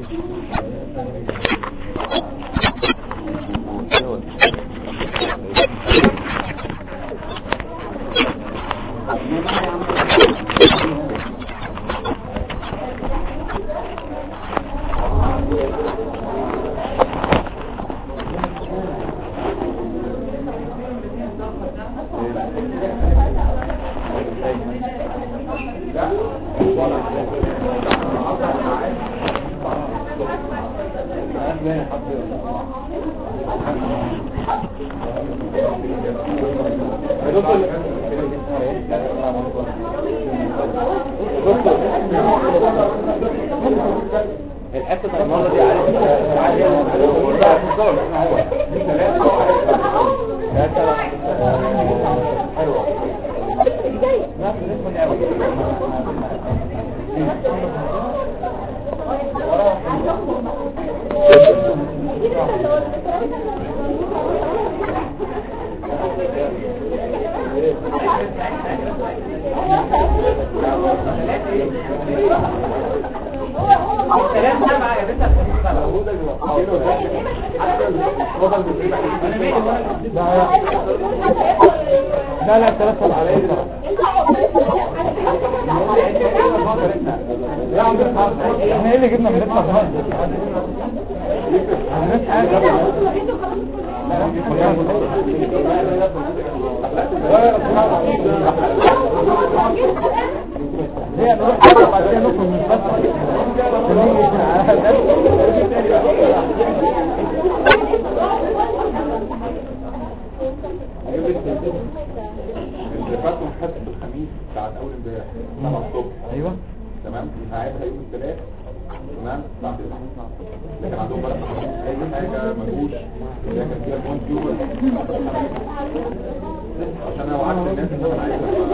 الحته المره دي عارف الكلام ده مع يا بنت لا لا ثلاثة على ايه لا عم احنا ايه اللي جبنا من نطلع كمان مش حاجة هي نروح بعدين نخرج من اللي فاتوا حتى الخميس بتاعت اول امبارح 7 الصبح ايوه تمام هيبقى يوم الثلاث تمام بعد لكن عندهم بقى اي حاجه ملهوش اللي كان فيها بوينت يوم عشان انا وعدت الناس ان انا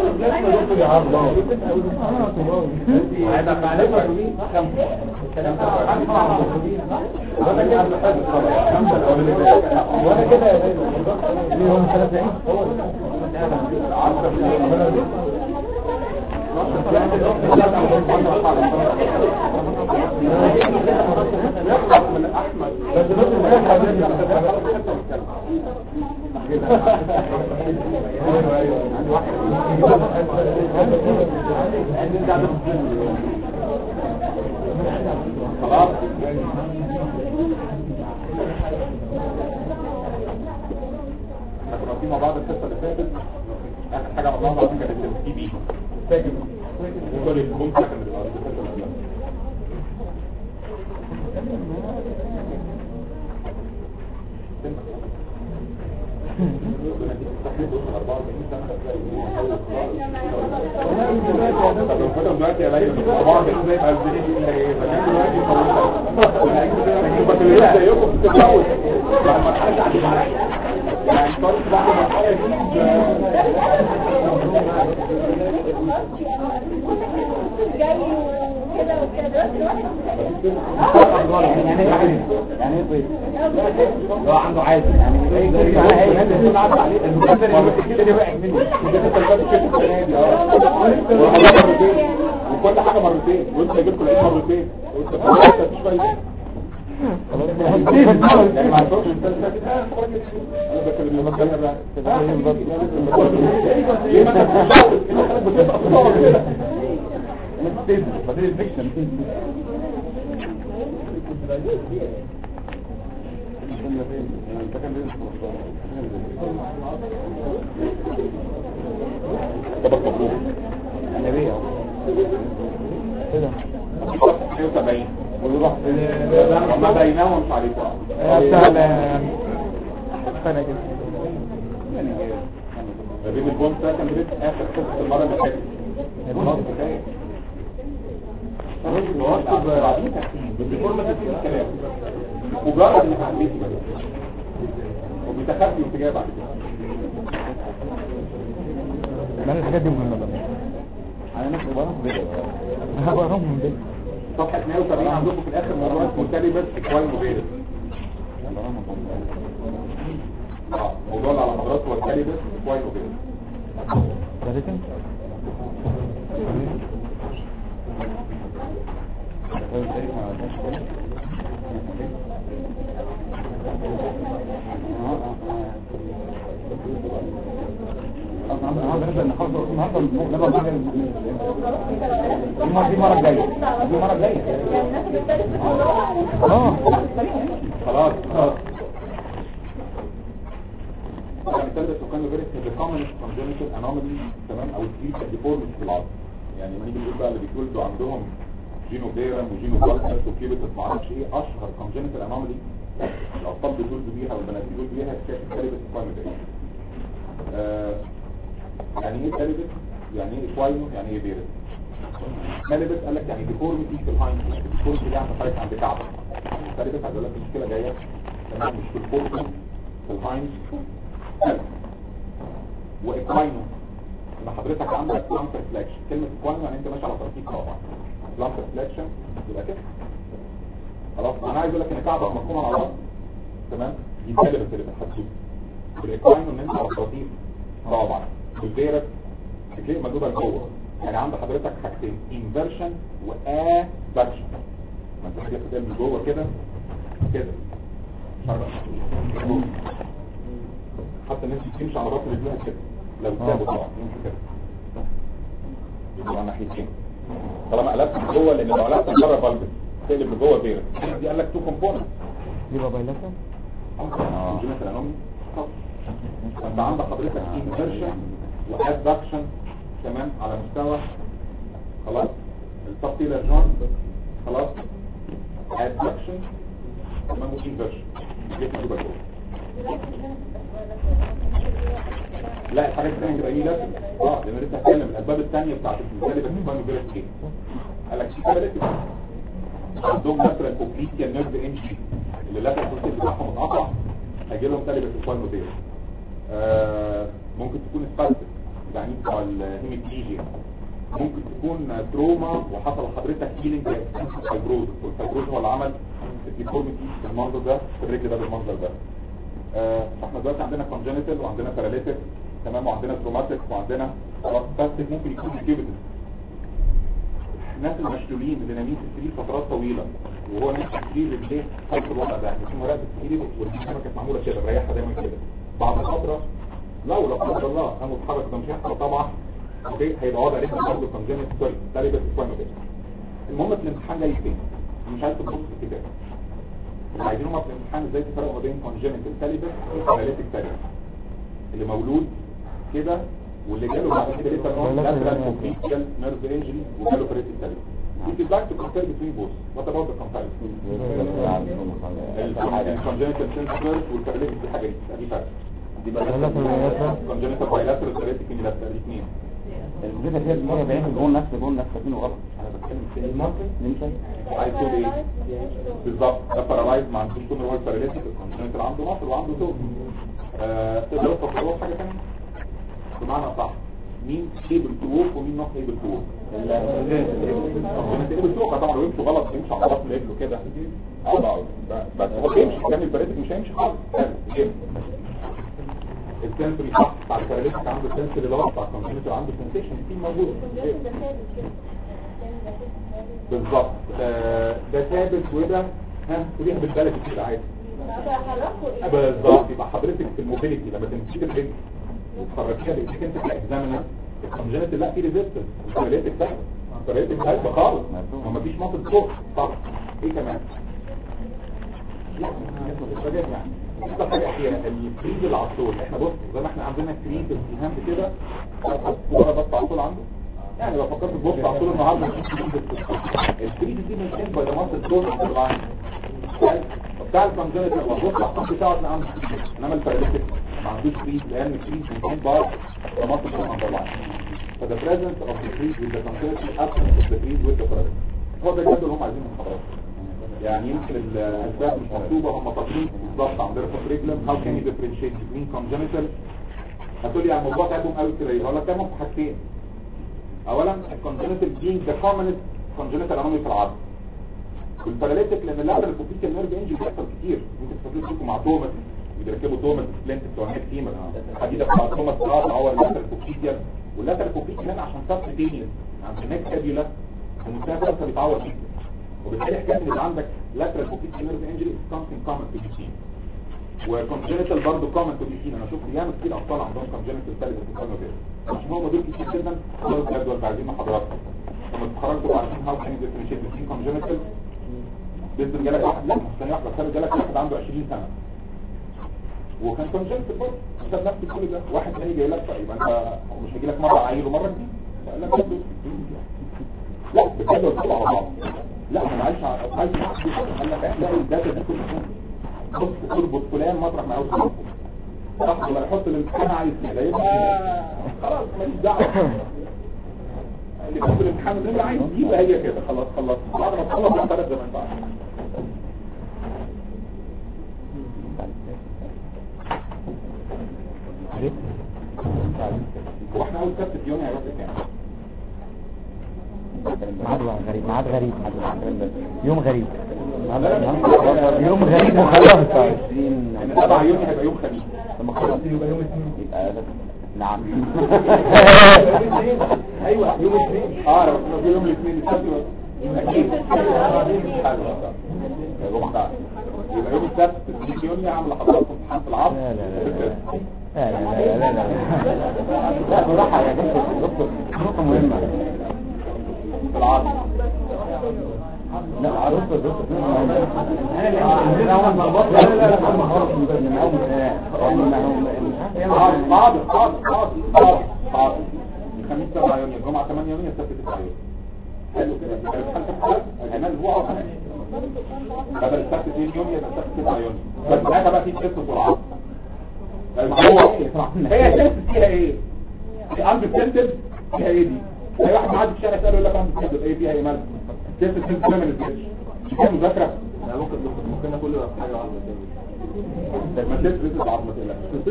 عايز هيبقى معلومه خمسه وانا كده خمسه الاولانيه وانا كده يا بيه ليه هم ثلاثة عين خلاص احنا كنا واقفين مع بعض القصه اللي فاتت اخر حاجه مع بعض كانت التي بي فاكر سوري البوم كان اللي بعد القصه اللي قبلها. طب لو كنت دلوقتي يا ليلى طبعا كده زي ما الدنيا دي اللي هي فكان دلوقتي طولت بكالوريوس زيكم بتتجوز لما حد عدت عليا يعني صارت بعد ما الحاجه دي جاي وكده وكده يعني ايه يعني ايه طيب هو عنده عادي يعني ايه جري معاه ايه الناس عدى عليه المكسر اللي وقع منه وكل حاجه مرتين وانت جبت العيد مرتين وانت فاكر مفيش فايده يعني ما عرفتش انت انا بكلم لما بتكلم بقى ليه ما انت بتبقى كده بدل الفيكشن طب مبروك النبي اهو كده 72 ويروح ما بينهم مش عليكم بتاع انا كده ما بين البوم ده كان لسه اخر قصه المره اللي فاتت خلاص كفايه بفورمة الكلام مجرد انك عديتي بس وبتخفي وانت جاي بعد كده لان الحاجات دي مهمه بقى على نفس الوضع انا بقراهم من بيت صفحة 170 عندكم في الاخر موضوع اسمه كلمة كوين مبارك اه موضوع اللي على حضرات هو كلمة كوين مبارك ثالثا النهارده النهارده النهارده نبقى بعد دي مرة- دي مرة الجاية دي مرة الجاية يعني ناخد الثالث في الرابع اه خلاص خلاص يعني الثالث وكان فيريك the commonest congenital anomaly تمام او الكريت deformity في العظم يعني لما نيجي نقول بقى اللي بيتولدوا عندهم جينو فيرم وجينو بالكس وكيبتس ما اعرفش ايه اشهر congenital anomaly الاطفال بيتولدوا بيها والبنات بيتولدوا بيها كانت كاليبس كوينو آه يعني ايه كاليبس يعني ايه كوينو يعني ايه فيرس كاليبس قال لك يعني ديفورميتي في الهايند الديفورميتي دي عند حضرتك عند كعبك كاليبس عايز اقول لك المشكله جايه تمام مش في الفورتي في الهايند واكواينو ان حضرتك عندك لامبر فلاكشن كلمه اكواينو يعني انت ماشي على ترتيب طبعا لامبر فلاكشن يبقى كده خلاص انا عايز اقول لك ان كعبك مفهوم على الارض تمام دي كاليبس اللي بتحدد بالاكواينو ان انت على ترتيب طبعا بالفيرس بتلاقي مدوده لجوه يعني عند حضرتك حاجتين انفرشن واباكشن ما انت كده من جوه كده كده شرق. حتى الناس بتمشي على راس رجلها كده لو سابوا طبعا يمشي كده يبقوا على ناحيتين طالما قلبت من جوه لان لو قلبت من بره بلبس تقلب لجوه فيرس دي قال لك تو كومبوننت يبقى بايلاترال اه جينات الانومي فانت عندك حضرتك انفرشن وادكشن تمام على مستوى خلاص التفصيل جون خلاص ادكشن تمام وانفرشن لا الحاجات الثانيه تبقى دي لازم اه لان لسه هتكلم الاسباب الثانيه بتاعت الزلزال بس كانوا بيقولوا ايه قال لك في ثلاث عندهم مثلا كوبليتيا نيرف انجري اللي لازم الكورتيك بتاعهم اتقطع هيجي لهم تالي بالسباين موديل آه ممكن تكون سباستيك يعني بتاع الهيميبليجيا ممكن تكون تروما وحصل لحضرتك هيلينج فايبروز والفايبروز هو اللي عمل الديفورميتي بالمنظر ده في الرجل ده بالمنظر ده آه احنا دلوقتي عندنا كونجنتال وعندنا باراليتيك تمام وعندنا تروماتيك وعندنا سباستيك ممكن يكون كيوبيتس الناس المشلولين اللي نايمين في السرير فترات طويله وهو نايم في السرير رجليه خلف الوضع ده يعني يكون راقد في السرير ورجليه كانت معموله كده مريحه دايما كده بعد فتره لو لا قدر الله قاموا اتحرك ده مش هيحصل طبعا اوكي هيبقى وضع رجل برضه كونجنت سوري تالي بس كويس كده المهم في الامتحان جاي فين مش عايز تبص في الكتاب عايزين هم في الامتحان ازاي تفرقوا ما بين كونجنت تاليبس وباراليتيك تاليبس اللي مولود كده واللي جاله بعد كده لسه نوع لاترال كوبيكال نيرف انجري وجاله بريتيك تاليبس It is like to compare between both. What about the comparison? الكونجنتال سنسورز والباراليتيك دي حاجه دي فرق دي بقى كونجنتال بايلاترال باراليتيك يونيلاترال الاثنين الجزء فيها المية بعين جون نفس جون نفس فين وغلط انا بتكلم في المنطق نمشي عايز تقول ايه بالظبط ده بارالايز ما عندوش كل هو الباراليتيك الكونجنتال عنده مصر وعنده توب آه، تقدروا تفكروا في حاجه ثانيه بمعنى صح مين able to walk ومين not able to walk الكونجنتال able to walk طبعا لو يمشي غلط يمشي على راس رجله كده طبعا بس هو بيمشي كان الباراليتيك مش هيمشي خالص حلو. السنسوري صح بتاع الباراليتيك عنده السنسوري اللي هو بتاع الكونجنتال عنده سنسيشن دي موجود بالظبط آه، ده ثابت وده ها وديها بالبلد كده عادي بالظبط يبقى حضرتك في الموبيليتي لما تمسك الرجل وتخرجيها بايديك انت كاكزامينر الكونجنت لا في ريزيستنس الباراليتيك ده الباراليتيك ده خالص ما فيش مصل فوق طبعا ايه كمان لا مش حاجات يعني اكتر حاجه هي الكريز العصول احنا بص زي ما احنا عندنا كريز التهام كده ورا بس على طول عنده يعني لو فكرت تبص على طول النهارده الكريز دي من كان باي مصل فوق اللاين بتاع الكونجنت لو بص على الطب بتاعه تلاقي عنده كريز انما الباراليتيك ما عندوش كريز لان الكريز من كان باي مصل فوق اللاين فده presence of the crease with the congenital absence of the crease with the paralytic هو ده الجدول اللي هم عايزينه خلاص يعني يمكن الاسباب مش مكتوبه هم طالبين بالظبط عند ريفر ريجلم هاو كان يو ديفرنشيت بين كونجنتال هتقول لي يعني الموضوع تعبهم قوي كده هقول لك تعبهم في حاجتين اولا الكونجنتال بينج ذا كومنست كونجنتال انومي في العظم والباراليتيك لان اللاترال كوبيكال نيرف انجري بيحصل كتير ممكن تفكروا فيكم مع توماس بيركبوا توماس سبلنت بتوع النيك تيمر الحديده بتاع توماس قاطع هو اللاترال كوبيكال واللاترال كوبيكال هنا عشان سبس تينيس عند النيك كابيولا المنتهى ده بيتعور جدا وبالتالي حكايه ان يبقى عندك lateral pocket nerve injury is something common to be seen وكونجنتال برضه كومن تو بي سين انا شفت ياما كتير اطفال عندهم كونجنتال سالب استقامه كده مش هم دول كتير جدا خلاص الجدول بعدين مع حضراتكم لما تتخرجوا عارفين هاو كان ديفرنشيت بين كونجنتال بيزن جالك واحد لا مش ثانيه واحده خالد جالك واحد عنده 20 سنه وكان كونجنتال برضه خد نفس كل ده واحد تاني جاي لك يبقى انت هو مش هيجي لك مره عيل ومره جديد فقال لك برضه لا بجد كله على بعض لا انا عايش ع- عايش مع قال لك احنا الداتا دي كلها بص اربط فلان مطرح ما عاوز تربط. صح ولا يحط الامتحان عايز كده يبقى خلاص ماليش دعوه اللي بيحط الامتحان اللي انت عايز يبقى هي كده خلاص خلاص بعد ما تخلص اعترف زي ما انت عايز هو احنا اول كابتن يوم هيروح كام؟ ميعاد غريب ميعاد غريب يوم غريب يوم غريب وخلاص يعني 7 يونيو هيبقى يوم خميس لما خلاص يبقى يوم اثنين يبقى نعم ايوه يوم الاثنين اه لو كنا في يوم الاثنين السبت اكيد حلو يبقى يوم السبت 6 يونيو عامل لحضراتكم امتحان في العصر لا لا لا لا لا لا لا لا لا بالراحة يا دكتور دكتور نقطة مهمة في العصر لا دكتور دكتور انا اللي اول ما بطل لا لا لا ما خلاص من اول ما هو مش عارف حاضر حاضر حاضر حاضر حاضر الخميس 7 يونيو الجمعة 8 يونيو السبت 9 يونيو حلو كده يبقى الامتحان في السبت الجمال اسبوع او خميس بدل السبت 2 يونيو يبقى السبت 9 يونيو بس ساعتها بقى في تست سرعات هو هي تست فيها ايه؟ في اندستنتد فيها ايه دي؟ اي واحد معدي في الشارع يساله يقول لك اندستنتد ايه فيها ايه مالك؟ تست تست من الجيش فيها مذاكرة لا ممكن ممكن اقول له حاجه واحده ما تست تست العظمة ما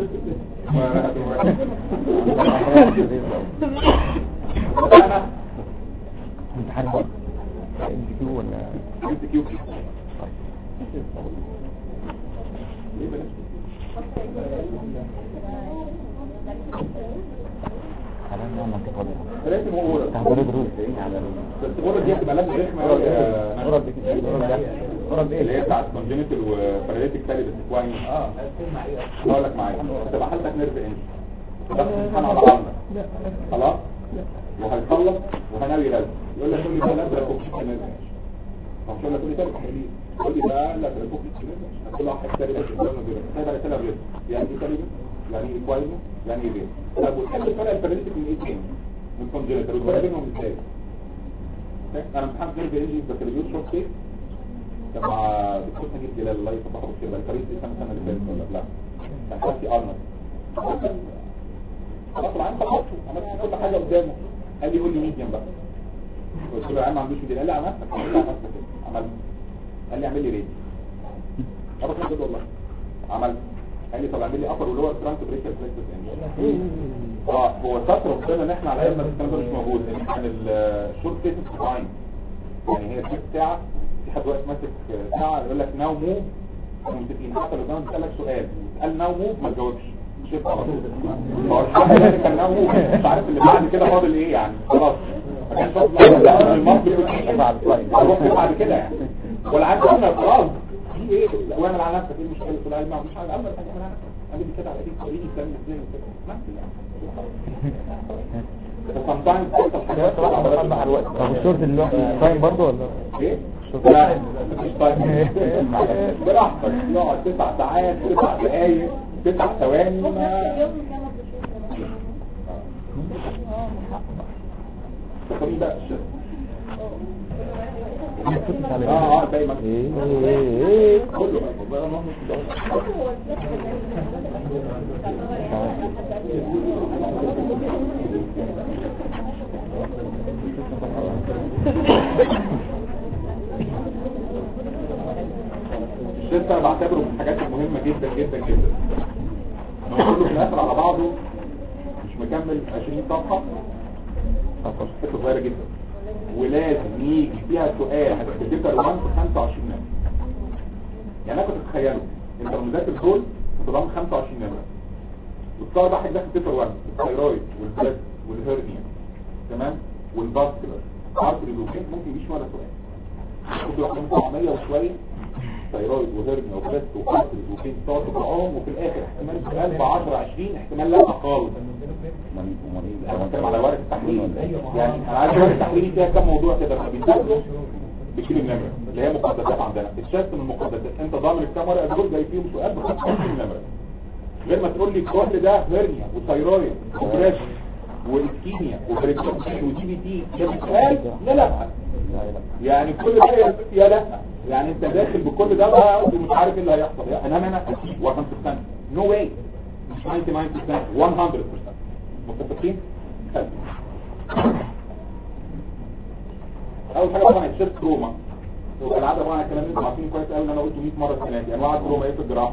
تقلقش انا امتحان ام كيو ولا جبت كيو ليه بلاش حرام نعم انت فاضي لازم هو غرض تحضر دروس بس غرض دي هتبقى لازم رخمه قوي غرض غرض اللي هي بتاعت كونجنتال وباراليتيك تالي بس كويس اه هقول لك معايا هتبقى حالتك نيرف انج بس امتحان على عالنا خلاص وهيخلص وهناوي يلزم يقول لك كل ده لا ده كوكسيك نيرف انج مش هقول لك كل ده تحليل يقول لي ده لا ده كوكسيك نيرف انج كل واحد تاني بس قدامنا بيرد هيبقى رساله بيرد يعني ايه تالي يعني ايه كويس يعني ايه بيرد طب وتحل الفرق الباراليتيك من ايه تاني من كونجنتال والفرق بينهم ازاي انا امتحان نيرف انج بس اللي بيقول شورت كيس كان مع دكتور نجيب جلال الله يصبحه بالخير بقى الفريق السنه السنه اللي فاتت ولا لا كان حاسي ارنولد خلاص العين خلصته عملت كل حاجه قدامه قال لي قول لي ميديم بقى قلت له يا عم ما عندوش ميديم قال لي على نفسك قال لي على نفسك عملت قال لي اعمل لي ريت خلاص كده والله عملت قال لي طب اعمل لي ابر ولور ترانك بريكر بريكر اه هو ستر ربنا ان احنا على ايامنا الكلام ده مش موجود لان كان الشورت كيس تايم يعني هي ست ساعه في حد واقف ماسك ساعه يقول لك ناو موف متفقين حتى لو كان بيسالك سؤال قال ناو موف ما تجاوبش شيف على طول هو الشرح اللي كان ناو موف مش عارف اللي بعد كده فاضل ايه يعني خلاص ما كانش فاضل لا المصري بعد شويه بعد كده يعني ولا عارف انا خلاص في ايه واعمل على نفسك ايه المشكله في العلم مش حاجه اعمل حاجه اعمل اعمل كده على ايديك وريني الكلام ازاي وكده نفس يعني sometimes بتحصل حاجات طب الشورت اللي هو تايم برضه ولا ايه؟ لا مفيش طيب براحتك يقعد تسع ساعات تسع دقايق تسع ثواني ما طب بقى الشيء اه اه دايما كله بقى والله الشيء انا بعتبره من الحاجات المهمة جدا جدا جدا لو كله في الاخر على بعضه مش مكمل 20 صفحة حته صغيرة جدا ولازم يجي فيها سؤال بتبقى 1 في 25 نمرة يعني انا كنت اتخيله انت لو مذاكر دول هتضم 25 نمرة والطالب واحد داخل بيبر 1 الثايرويد والبلد والهيرنيا تمام والفاسكولار ارتري ممكن يجيش ولا سؤال ممكن يروح 700 وشويه ثيرويد وهرنيا وبريست وكانسر وبين ستارت وطعام وفي الاخر احتمال سؤال ب 10 20 احتمال لا خالص انا بتكلم على ورق التحليل يعني انا عايز ورق التحليل فيها كام موضوع كده لما بيتاخدوا بكيلو النمرة اللي هي مقدسات عندنا الشست من المقدسات انت ضامن الكام ورقه دول جاي فيهم سؤال ب 25 نمرة غير ما تقول لي كل ده هرنيا وثيرويد وبريست واسكيميا وبريكتوميا ودي بي تي ده سؤال لا لا يعني كل ده يا- يا لا يعني انت داخل بكل ده بقى ومش عارف ايه اللي هيحصل يعني انا انا 100% نو واي مش 99% 100% متفقين حلو. اول حاجه طبعا الشيست تروما وكالعاده طبعا الكلام ده انتوا عارفينه كويس قوي ان انا قلته 100 مره السنه دي انواع التروما ايه في الجراحه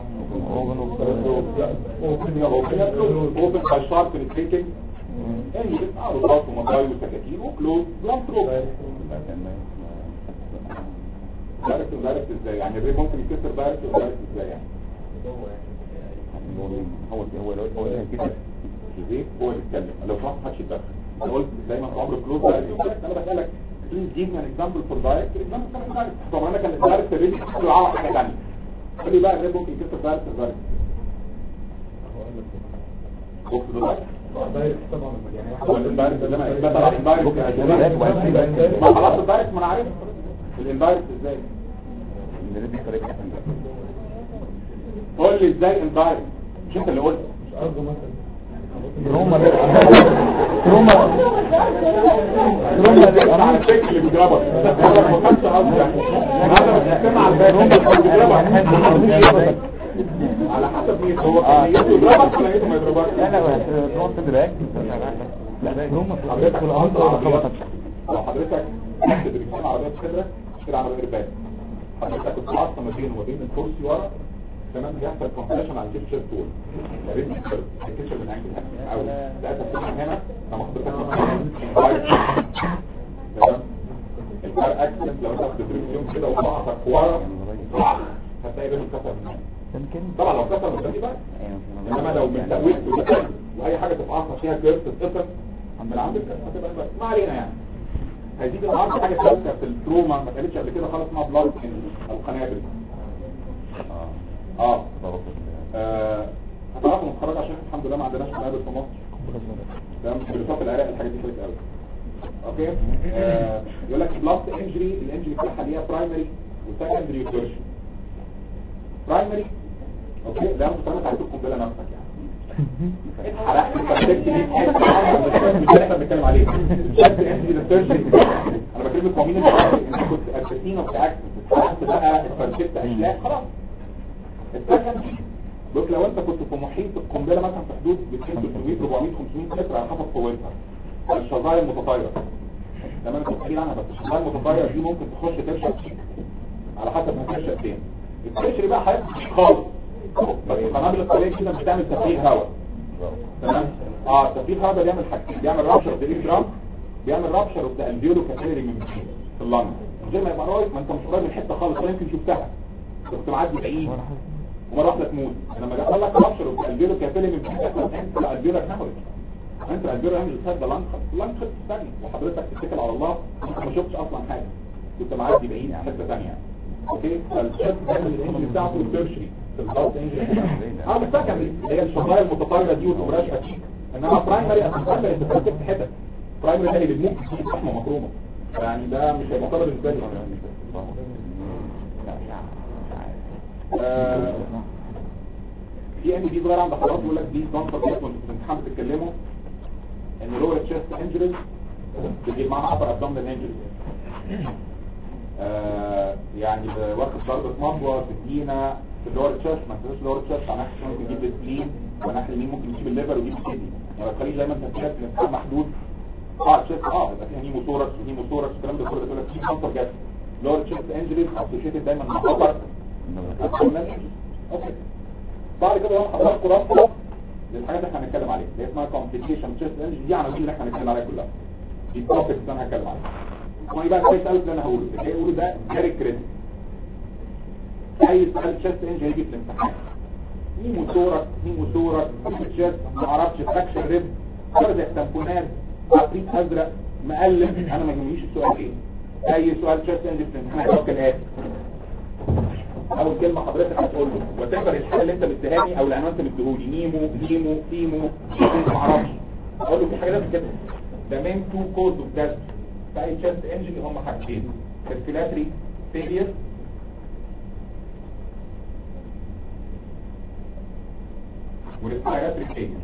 اوبن باي شارب بنتريتنج يعني بتاع رصاص ومضاي وسكاكين وكلوز بلان تروما دايركت ودايركت ازاي يعني الريب ممكن يتكسر دايركت ودايركت ازاي يعني هو هو هو كده الريب هو اللي يتكلم لو سمحت محدش يتدخل انا قلت دايما في عمر كلوز دايركت انا بسالك بليز جيب مي ان اكزامبل فور دايركت اكزامبل فور دايركت طبعا انا كان الدايركت الريب كله على حاجه ثانيه قول لي بقى الريب ممكن يتكسر دايركت دايركت بص دلوقتي هو الانبايركت ده ما ده طلع انبايركت ما خلاص الدايركت ما انا عارف الانبايركت ازاي قول لي ازاي انبايركت مش انت اللي قلت تروما تروما انا على الشكل اللي بيضربك انا ما كنتش قصدي هذا مش سامع على الباقي بيضربك على حسب مين هو كان نيته يضربك ولا نيته ما يضربكش لا لا تروما تدرك لا تروما حضرتك الأرض عربيات لو حضرتك تحت دريكسيون عربية كده كده على غير بالك حضرتك كنت عاصة ما بين وما بين الكرسي ورا كمان بيحصل كومبريشن على الكيتشر طول يا ريت الكيتشر من انجل هنا او ساعتها بتبقى هنا لما حضرتك تمام الفرق اكسنت لو انت في دريكسيون كده وضعفك ورا هتلاقي رجل كسر من هنا يمكن طبعا لو كسر من دي بقى انما لو من تأويل وكسر واي حاجة تتعصى فيها كيرف تتقسم من عندك هتبقى بس ما علينا يعني هيزيد النهارده حاجه ثالثه في التروما ما كانتش قبل كده خالص اسمها بلاد او قنابل اه اه هتعرفوا نتخرج عشان الحمد لله ما عندناش قنابل في مصر ده مش بلوفات العراق الحاجات دي كويس قوي اوكي آه يقول لك بلاد انجري الانجري بتاعها ليها برايمري وسكندري وتيرشري برايمري اوكي ده انت بتعمل على القنبله نفسك يعني حرقت الكونتكت دي في حته مش اللي احنا بنتكلم عليه شد انت للسيرجري انا بكلمك هو مين اللي عارف انت كنت اساسين وبتاعك حرقت بقى الكونتكت اشلاء خلاص السكند بص لو انت كنت في محيط القنبله مثلا في حدود 200 300 400 500 متر على حسب قوتها الشظايا المتطايره تمام انت بتحكي عنها بس الشظايا المتطايره دي ممكن تخش ترشق على حسب ما ترشق فين الترشري بقى هيبقى خالص بس القنابل الطبيعيه كده بتعمل تفريغ هواء تمام اه تفريغ هواء ده بيعمل حاجتين بيعمل رابشر اوف ذا درام بيعمل رابشر اوف ذا الفيولو كابيلري من في اللنج من غير ما يبقى رايح ما انت مش قريب من حته خالص ولا يمكن شفتها كنت معدي بعيد ومره واحده تموت لما جه لك رابشر اوف ذا الفيولو كابيلري من انت الفيولو هامرج انت الفيولو هامرج خد ده لنج لنج خد ثانيه وحضرتك تتكل على الله انت ما شفتش اصلا حاجه كنت معدي بعيد حته ثانيه اوكي فالشد ده الانجن بتاعته الترشري في الهارت انجن اه بس سكندري هي الشظايا المتطايره دي والامراش اكيد انما برايمري اصلا انت بتكتب في حتت برايمري ده اللي بيموت فيه لحمه مفرومه يعني ده مش هيبقى طالب بالنسبه لي آه، في ان دي صغيره عند حضرتك بيقول لك دي دونت فورجيت وانتوا في الامتحان بتتكلموا ان لور تشيست انجريز بيجي معاها ابر ابدومينال انجريز آه يعني واخد ضربة مطوة سكينة في اللور تشيست ما تنساش اللور تشيست على ناحية ممكن يجيب السبلين وناحية اليمين ممكن يجيب الليفر ويجيب الكدني يعني ما تخليش دايما تفكيرك في الامتحان محدود اه تشيست اه يبقى فيها هيموثوركس وهيموثوركس الكلام ده كله ده كله في كانسر جات لور تشيست انجريز اسوشيتد دايما مع خطر اوكي بعد كده يوم حضراتكم رابطه للحاجات اللي احنا هنتكلم عليها اللي اسمها كومبليكيشن تشيست انجري دي عناوين اللي احنا هنتكلم عليها كلها دي التوبكس اللي انا هتكلم عليها وايه بقى كويس قوي اللي انا هقوله اللي هقوله ده فيري كريتيكال اي سؤال تشيست انجري يجي في الامتحان هيموثورك هيموثورك تشيست ما اعرفش فراكشر ريب كاردياك تامبونات عفريت ازرق مقلب انا ما يهمنيش السؤال ايه اي سؤال تشيست انجري في الامتحان هيبقى كالاتي اول كلمه حضرتك هتقول له وتقدر الحاجه اللي انت مديهاني او العنوان انت مديهولي نيمو نيمو تيمو ما اعرفش اقول له في حاجه لازم كده ده مين تو كوز اوف داس في اي تشست انجن هم حاجتين ريسبيراتوري فيلير وريسبيراتوري فيلير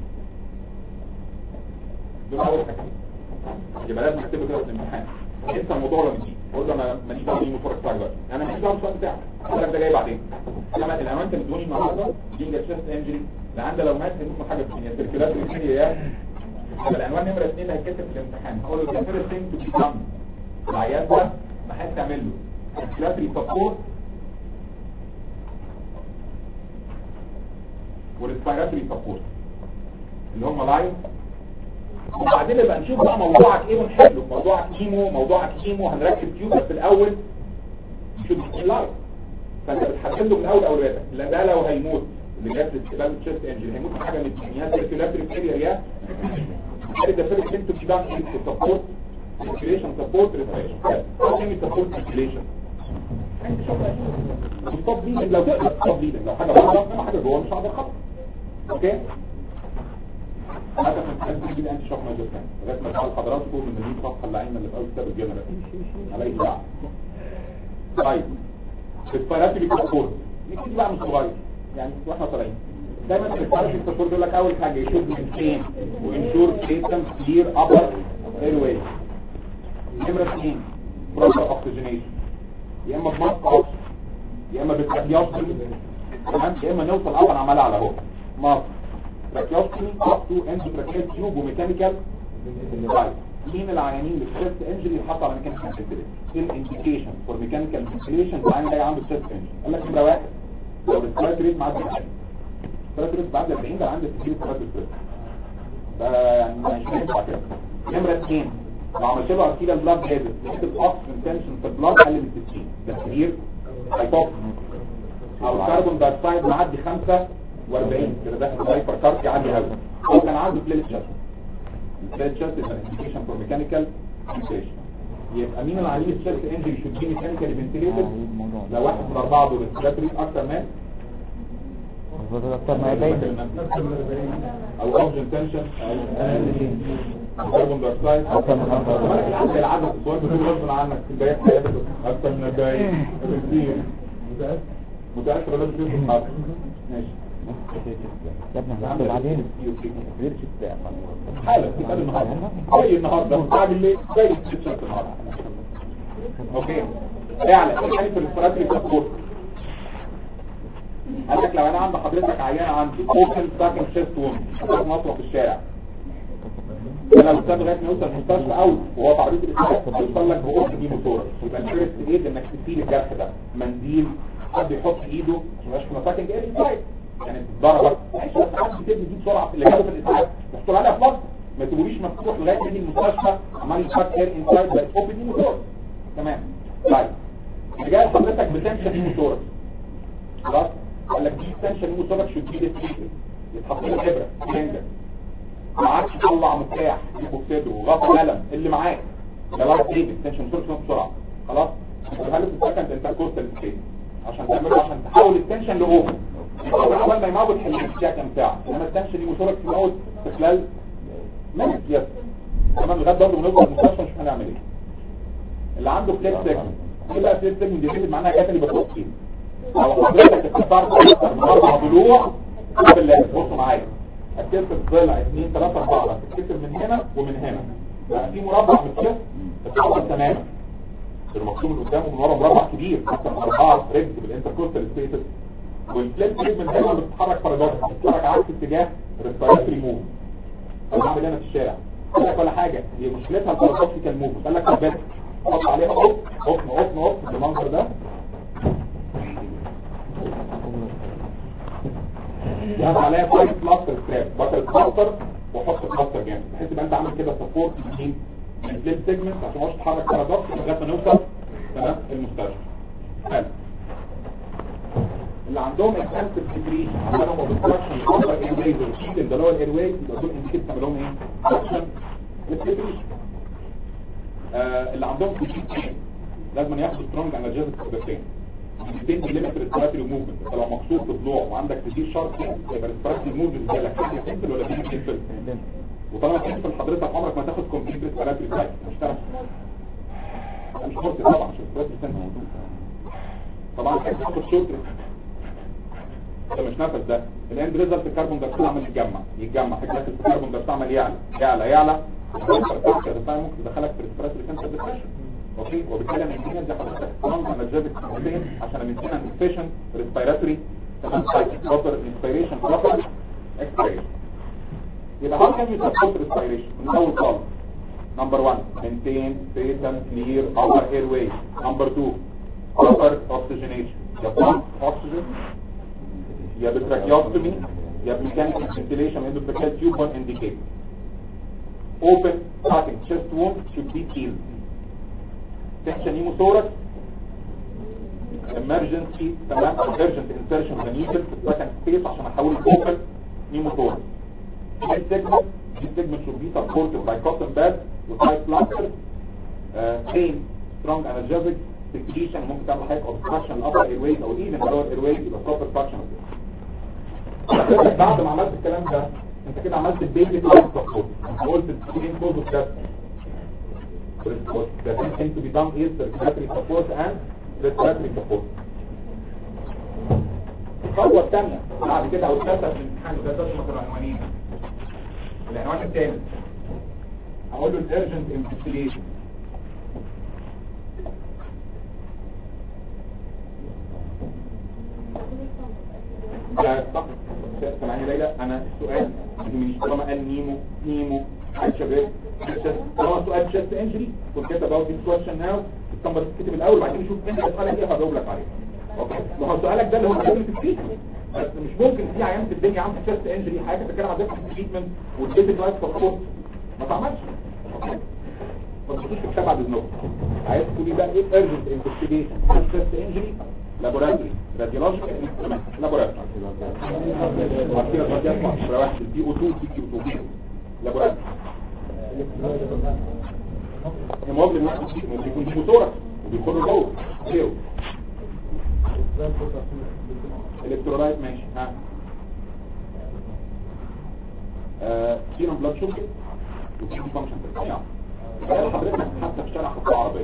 دول اول حاجتين يبقى لازم اكتبه كده في الامتحان انت الموضوع ولا مش قول له انا ماليش دعوه بيه مفرق بتاعك دلوقتي انا ماليش دعوه بالسؤال بتاعك السؤال ده جاي بعدين انما العنوان انت بتقولي النهارده دي تشست انجري ده عنده لو مات هيموت من حاجه ثانيه سيركيلات الكيمياء يا يبقى العنوان نمره 2 اللي هيتكتب في الامتحان هقول له the first thing to be done العيان ده ما حد تعمل له سيركيلاتري سبورت والريسبيراتوري سبورت اللي هم لايف وبعدين نبقى نشوف بقى موضوعك ايه ونحله موضوعك كيمو موضوعك كيمو هنركب تيوب بس الاول نشوف اللايف فانت بتحدد له من اول اولوياتك لان ده لو هيموت اللي جات لاستقبال التشست انجن هيموت من حاجه من الاثنين يا سيركيولاتري فيلير يا ده فيرست انتو في دان سبورت سيركيوليشن سبورت ريسبيريشن او كيمي سبورت سيركيوليشن ستوب بليدنج لو تقدر ستوب بليدنج لو حاجه بره انما حاجه جوه مش هقدر خطر اوكي هذا من حد يجي انت شوف ما جبتها لغايه ما تعال حضراتكم من دي الصفحه اللي عيننا اللي في اول كتاب الجنرال عليه دعوه طيب الفيراتوري كورس نكتب بقى من صغير يعني واحنا طالعين دايما في الفيراتوري كورس يقول لك اول حاجه يشوف مينتين وانشور سيستم كلير ابر اير واي نمره اثنين بروبر اوكسجينيشن يا اما بماسك اوكس يا اما بتراكيوستومي تمام يا اما نوصل اول عملها على اهو ماسك تراكيوستومي اب تو اندوتراكيال تيوب وميكانيكال ديفايس مين العيانين اللي في الشيست انجري يتحط على ميكانيكال فنتيليشن ايه الانديكيشن فور ميكانيكال فنتيليشن العيان ده عنده شيست انجري قال لك نمره واحد لو الريسبيراتوري ريت معدي 40 الريسبيراتوري ريت معدي 40 ده عنده سكيل ريسبيراتوري ده يعني مش هينفع كده نمره اثنين لو عملت له ارتيلا بلاد ليفل لقيت الاكسجين تنشن في البلاد اقل من 60 ده كبير هيبوكس او الكربون دايوكسيد معدي 45 كده داخل هايبر كارب يعدي قوي هو كان عنده بليت شات البليت شات از انديكيشن فور ميكانيكال فنتيليشن يبقى مين العيان الشيست انجري شود بي ميكانيكال فنتيليتد لو واحد من اربعه دول ريسبيراتوري اكتر من اكتر ما يبين او اوكسجين تنشن كربون دايوكسيد اكتر من خمسة مالك العدد العدد السؤال بتقول غصب عنك في البيات حياتك اكتر من 40 كتير متأكد ولا بتقول حاضر ماشي يا ابني احنا هناخد بعدين كبير جدا حالا في قبل النهارده زي النهارده بعد الليل زي الشمس النهارده اوكي اعلى يعني في الريسبيراتوري سبورت قال لك لو انا عند حضرتك عيان عندي اوبن ساكن شيست ووم مطرح في الشارع انا لو ساب لغايه ما يوصل المستشفى او وهو في عربيه الاسعاف هيوصل لك بقرص دي موتور يبقى الفيرست ايد انك تسيل الجرح ده منديل حد يحط ايده عشان ما يبقاش في مساكن جايه انسايد يعني ضربك معلش بس حد بتدي دي بسرعه اللي جابه في الاسعاف تحصل عليها فلوس ما تقوليش مفتوح لغايه ما يجي المستشفى عمال يفكر اير انسايد بقت اوبن دي موتور تمام طيب اللي جاي لحضرتك بتنشن دي موتور خلاص قال لك دي تنشن دي موتور شو تجيب يتحط له ابره سلنجر ما عادش يطلع مفتاح يجيبه في صدره وغطى قلم اللي معاه ده واحد ايه التنشن موتور بسرعه خلاص هل في السكند انت كورتال سبيس عشان تعمله عشان تحول التنشن لاوفر اول ما يموت حل فيها كام ساعه انما التنشن دي موتورك تموت في خلال منت يس تمام لغايه برضه ما نوصل المستشفى نشوف هنعمل ايه اللي عنده فليك سيجمنت ايه بقى فليك سيجمنت دي معناها جات اللي بتروح فيه لو حضرتك استفدت اربع ضلوع بالله بصوا معايا هتكسر ضلع اثنين ثلاثة اربعة هتكسر من هنا ومن هنا بقى في مربع من الكسر اتحول تماما المقسوم اللي قدامه من ورا مربع كبير اكتر من اربعة رجل بالانتركوستال سبيسز والفليت سيجمنت دايما بتتحرك بارادوكس بتتحرك عكس اتجاه الريسبيراتوري موف انا بعمل هنا في الشارع قال لك ولا حاجه هي مشكلتها البارادوكسيكال موف قال لك ثبت حط عليها قطن قطن قطن قطن بالمنظر ده جهاز عليها فايت كلاستر ستراب بطل كلاستر وحط كلاستر جامد بحيث يبقى انت عامل كده سبورت يمين الفليت سيجمنت عشان مش تتحرك بارادوكس لغايه ما نوصل تمام المستشفى حلو اللي عندهم اكسنسيف سكريشن عندهم اوبستراكشن الابر اير واي والشيت اللي هو الاير واي يبقى دول انديكيت تعمل لهم ايه؟ اوبستراكشن سكريشن اللي عندهم سكريشن لازم ياخدوا سترونج انرجيتك اوبستين 200 ملم ريسبيراتوري موفمنت انت لو مقصود في ضلوع وعندك تدير شرط يبقى ريسبيراتوري موفمنت ده لك سنسل ولا بيجي سنسل وطالما سنسل حضرتك عمرك ما تاخد كومبليت ريسبيراتوري سايكل مش تعرف ده مش كورس طبعا مش ريسبيراتوري سنسل طبعا انت بتاخد شورت ده مش نفس ده الاند ريزلت الكربون دايوكسيد عمال يتجمع يتجمع حاجات الكربون دايوكسيد عمال يعلى يعلى يعلى الفرق ده ممكن تدخلك في ريسبيراتوري سنسل ديبريشن اوكي وبالتالي المينتيننس دي حضرتك سترونج انرجيتك سيستم عشان المينتيننس efficient ريسبيراتوري تمام بروبر انسبيريشن بروبر اكسبيريشن يبقى how can you support respiration من اول خالص number one maintain patent clear upper airway number two proper oxygenation يا pump oxygen يا بتراكيوستومي يا mechanical ventilation endotracheal tube one indicate open cutting chest wound should be healed section pneumothorax emergency تمام urgent insertion of the needle في second space عشان احول open pneumothorax this segment this segment should be supported by cotton bed with high plaster uh, pain strong analgesic secretion ممكن تعمل حاجه obstruction upper airways او even lower airways يبقى proper function of this بعد ما عملت الكلام ده انت كده عملت البيبي لايف سبورت انت قلت السكرين كوز اوف ذات the thing thing to be done is the respiratory support and respiratory support الخطوة الثانية بعد كده او الثالثة في الامتحان وده ترجمة العنوانين العنوان الثاني هقول له الارجنت انفستيجيشن لا صح سامعني ليلى انا السؤال مش طالما قال نيمو نيمو حاجه شباب طالما سؤال شست انجري كنت كده باوت دي كويشن ناو الكاميرا تكتب الاول وبعدين نشوف انت اسالك ايه هجاوب لك عليه اوكي ما هو سؤالك ده اللي هو بيقول في التريتمنت بس مش ممكن في عيان في الدنيا عنده شست انجري حاجه بتتكلم عن ديفرنت تريتمنت والبيزك لايف سبورت ما تعملش اوكي ما تبصوش في الكتاب بعد اذنكم عايز تقولي بقى ايه ايرجنت انفستيجيشن شست انجري لابوراتوري راديولوجيكال انسترومنت لابوراتوري عارفين الراديات مصر واحد البي او 2 بي او 2 لابوراتوري هيموجلوبين ممكن يكون دي موتورة وبيخر جوه زيرو الكترولايت ماشي ها سيروم بلاد شوجر وفي فانكشن تخيل حضرتك حتى في شارع خطوة عربية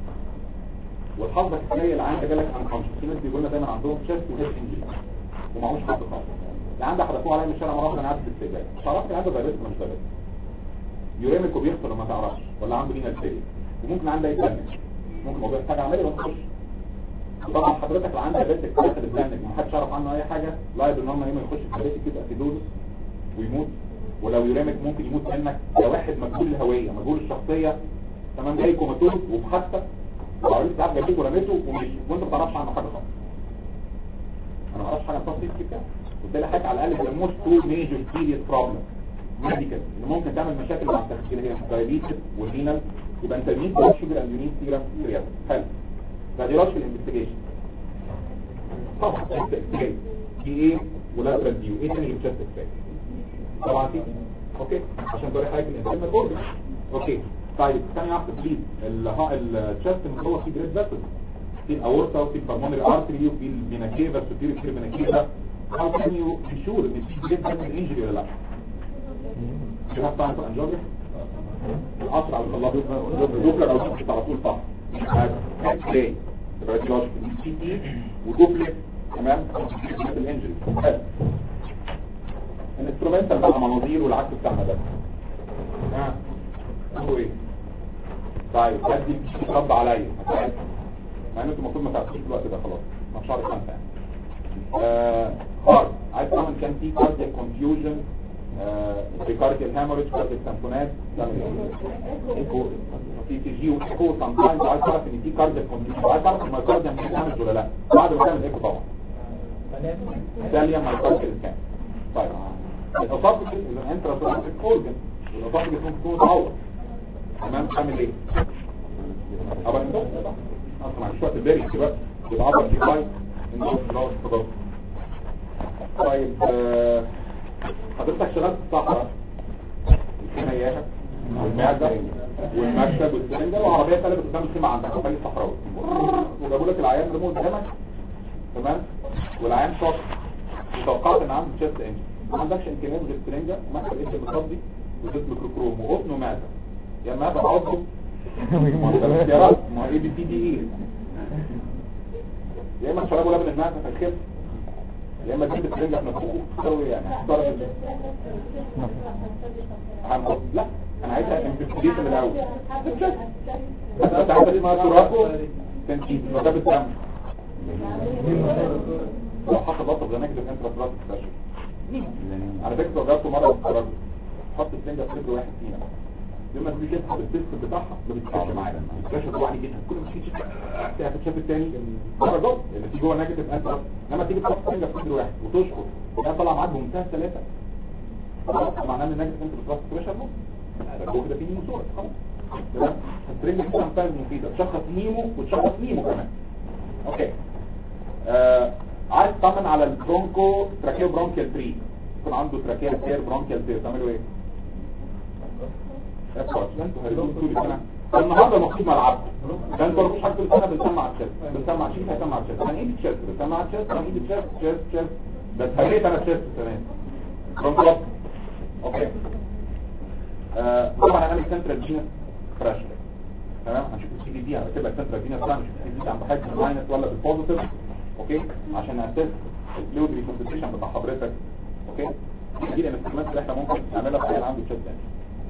والحظ الحقيقي العام ده جالك انكونشس في ناس بيقولوا دايما عندهم شيست وهيد انجري ومعهوش حد خالص العام ده حدفوه عليا من الشارع مره واحده انا قاعد في الاستقبال مش عرفت عنده دايبيتس ولا مش دايبيتس يوريمك وبيخسر ما تعرفش ولا عنده لينا الفيري وممكن عنده يتبنج ممكن موضوع يحتاج عملي ولا تخش طبعا حضرتك لو عندك بنتك تاخد البنج ومحدش يعرف عنه اي حاجه لايب ان هم يوم يخش في البيت كده اسيدوز ويموت ولو يوريمك ممكن يموت منك لو واحد مجهول الهويه مجهول الشخصيه تمام جاي كوماتوز وبحثك وعرفت تعرف جابته ورميته ومشي وانت ما تعرفش عنه حاجه خالص انا ما اعرفش حاجه خالص كده وبالتالي حاجه على الاقل the most two major serious problem medical اللي ممكن تعمل مشاكل مع التخدير هي الدايابيتس والرينال يبقى انت الميت بلاد شوجر اند يونيت سيرم كريات حلو راديولوجيكال انفستيجيشن طبعا اكس دي ايه ولاترال ديو ايه تاني اللي بتشست اكس طبعا في اوكي عشان توري حضرتك الانسان اورجن اوكي طيب ثانيه واحده بليز الشست من جوه فيه جريد فاسل في الاورتا وفي البلمونري ارتري وفي الميناكيفا السوبيريور في الميناكيفا how can you be sure ان في جريد فاسل انجري ولا لا you have time for angiography الاسرع اللي خلصه دوبلر او دوبلر على طول صح اكس راي الراديولوجي سي تي ودوبلر تمام الانجري الانسترومنتال بقى مناظير والعكس بتاعنا ده ها هو ايه طيب هدي رد عليا مع ان انتوا المفروض ما تعرفوش الوقت ده خلاص ما شهر خمسة يعني آه هارد عايز تعمل كان في كاردياك كونفيوجن ريكارديال هاموريج كاردياك تامبونات ايكو في تي جي وايكو سامتايمز عايز تعرف ان في كاردياك كونفيوجن عايز تعرف المايكارديا مش هتعمل ولا لا بعد ما تعمل ايكو طبعا ثانيا مايكارديال سكان طيب الاسوفجس اذا انت راسك اورجن والاسوفجس ممكن تكون متعور تمام تعمل ايه ابقى انت اصلا مش وقت الباري دلوقتي يبقى ابقى في فايت انت خلاص خلاص طيب آه، حضرتك شغال في الصحراء الحمايات والمعدة والمكتب والسلندر وعربية قلبت قدام الخيمة عندك وخلي صحراوي وجابوا لك العيان رموا قدامك تمام والعيان شاط وتوقعت ان عنده تشست انجن ما عندكش امكانيات غير سرنجه محتاج ايش المصدي وزيت ميكروكروم وقطن ومعده يا اما ابقى عضو يا رب ما هو اي بي سي دي ايه يا اما تشربوا لبن المعده فالخف يا اما تجيب السرنجه في نفسكم تسوي ايه يعني تختار ال- هنحط لا انا عايزها انفستيجيشن من الاول بس انت عارف اسمها تراكو تنشيط فده بالدم لو حصل بطل ده نيجاتيف انترا بلاسيك بريشر على فكره لو جربته مره واتفرجت حط السنجه في صدر واحد فينا لما تيجي تسحب الديسك بتاعها ما بتتكلمش معانا البريشر طبعا عالي جدا كل ما تيجي تفتح تشوف الثاني مره جوه اللي في جوه نيجاتيف انترا لما تيجي تحط السنجه في صدر واحد وتشخط ده طلع معاك بمنتهى السلاسه خلاص معناه ان النيجاتيف انترا بلاسيك بريشر نص ده هو كده في نيمو صوره خلاص تمام السرنجه دي بتعمل مفيده تشخص نيمو وتشخص نيمو كمان اوكي آه عايز تطمن على البرونكو تراكيو برونكيال 3 يكون عنده تراكيا تير برونكيال تير تعملوا ايه؟ افرج انتوا هربتوا طول السنه النهارده المفروض ملعب ده انتوا مش حاجه طول السنه بنسمع الشيست بنسمع شيء هيسمع الشيست انا ايدي الشيست بنسمع الشيست انا ايدي الشيست شيست شيست بس هريت انا الشيست كمان برونكو اوكي آه، طبعا هنعمل سنترال فينس بريشر تمام هنشوف السي دي دي هتبقى سنترال فينس بقى نشوف السي دي دي عند حاجه ماينس ولا بالبوزيتيف اوكي عشان اساس الفلويد ريكونسنتريشن بتاع حضرتك اوكي دي الانسترومنت اللي احنا ممكن نعملها في عيال عنده تشيست انجن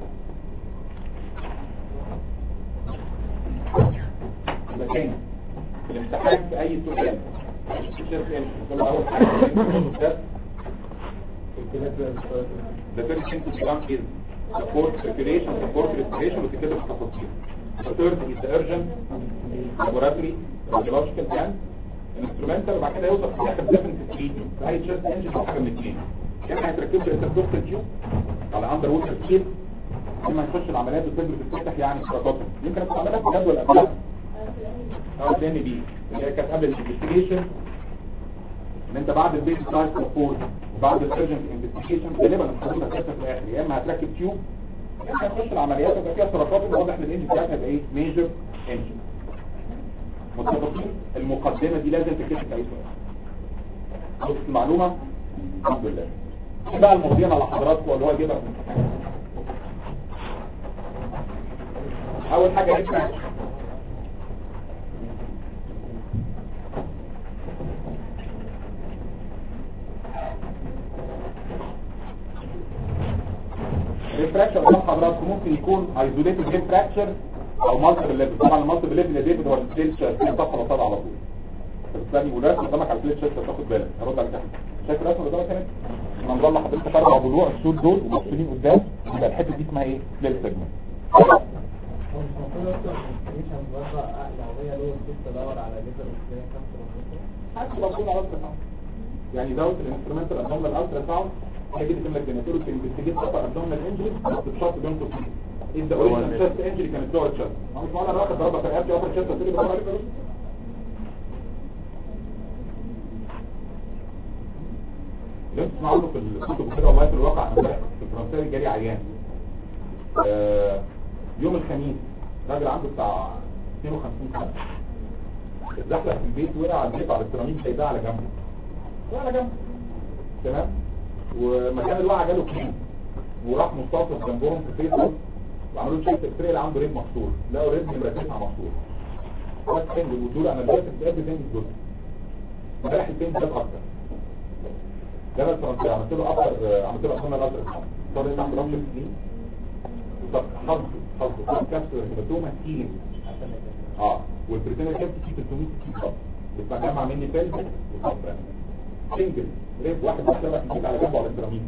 يبقى تاني في الامتحان في اي سؤال تشيست انجن نقول اول حاجه The first thing to be done is support circulation, support respiration وتكتب التفاصيل. The third is the urgent laboratory radiological plan instrumental وبعد كده يوصل في الاخر definite treatment. في اي chest engine او حاجه من الاثنين. يا اما هيتركب له انتركوستال تيوب على اندر ووتر سكيل اما يخش العمليات وتجري تتفتح يعني استراتيجي يمكن استعملها في جدول قبلها او تاني بي اللي هي كانت قبل الانفستيجيشن ان انت بعد البيت سايز سبورت وبعد السيرجنت انفستيجيشن غالبا الحدود هتكسر في الاخر يا اما هتركب تيوب يا اما هتخش العمليات ويبقى فيها سرطات واضح ان الانجن بتاعتها هيبقى ايه ميجر انجن متفقين المقدمه دي لازم تتكتب في اي سؤال بص المعلومه الحمد لله ايه بقى الموضوع على حضراتكم اللي هو يجيبها في الامتحان اول حاجه اسمها الريفراكشر قدام حضراتكم ممكن يكون ايزوليتد ريفراكشر او مالتيبل ليفل طبعا المالتيبل ليفل اللي ديفيد هو السيل شيست صفحه بطاله على طول فبالتالي وراسم قدامك على السيل شيست تاخد بالك هرد عليك تحت شايف الرسمه اللي قدامك هنا احنا مطلع حضرتك اربع ضلوع السود دول ومقسومين قدام يبقى الحته دي اسمها ايه سيل سيجمنت يعني دوت الانسترومنتال ابدومينال الترا ساوند هيجي تملك جناتوريك انفستيجيت ابر ابدومينال انجري بشرط بين قوسين ان ذا اوريجينال تشست انجري كانت لور تشست مش معنى انا واخد ضربه في الابدي ابر تشست هتيجي بدور عليك بس لازم تسمعوا له في الكتب كده والله في الواقع انا امبارح في الفرنساوي جالي عيان آه، يوم الخميس راجل عنده بتاع 52 سنه اتزحلق في البيت وقع على البيت على السيراميك سايباه على جنبه وقع على جنبه تمام ومكان الوقعه جاله كلين وراح مستوصف جنبهم في فيسبوك وعملوا تشيك اكس راي عند ريب مكسور لقوا ريب نمره 9 مكسور بس فين الوصول انا دلوقتي في قلب فين الجزء امبارح الفين ده اكتر ده انا الفرنسي عملت له اكتر عملت له اصلا الاكتر صار تحت رمل سنين طب حظ حظ طب كابسول هيماتوما هيلينج اه والبريتينال كابسول فيه 300 كيلو خط يبقى جمع مني فيلم وصفر سنجل ريب واحد واحد بقى كده على جنبه على السيراميك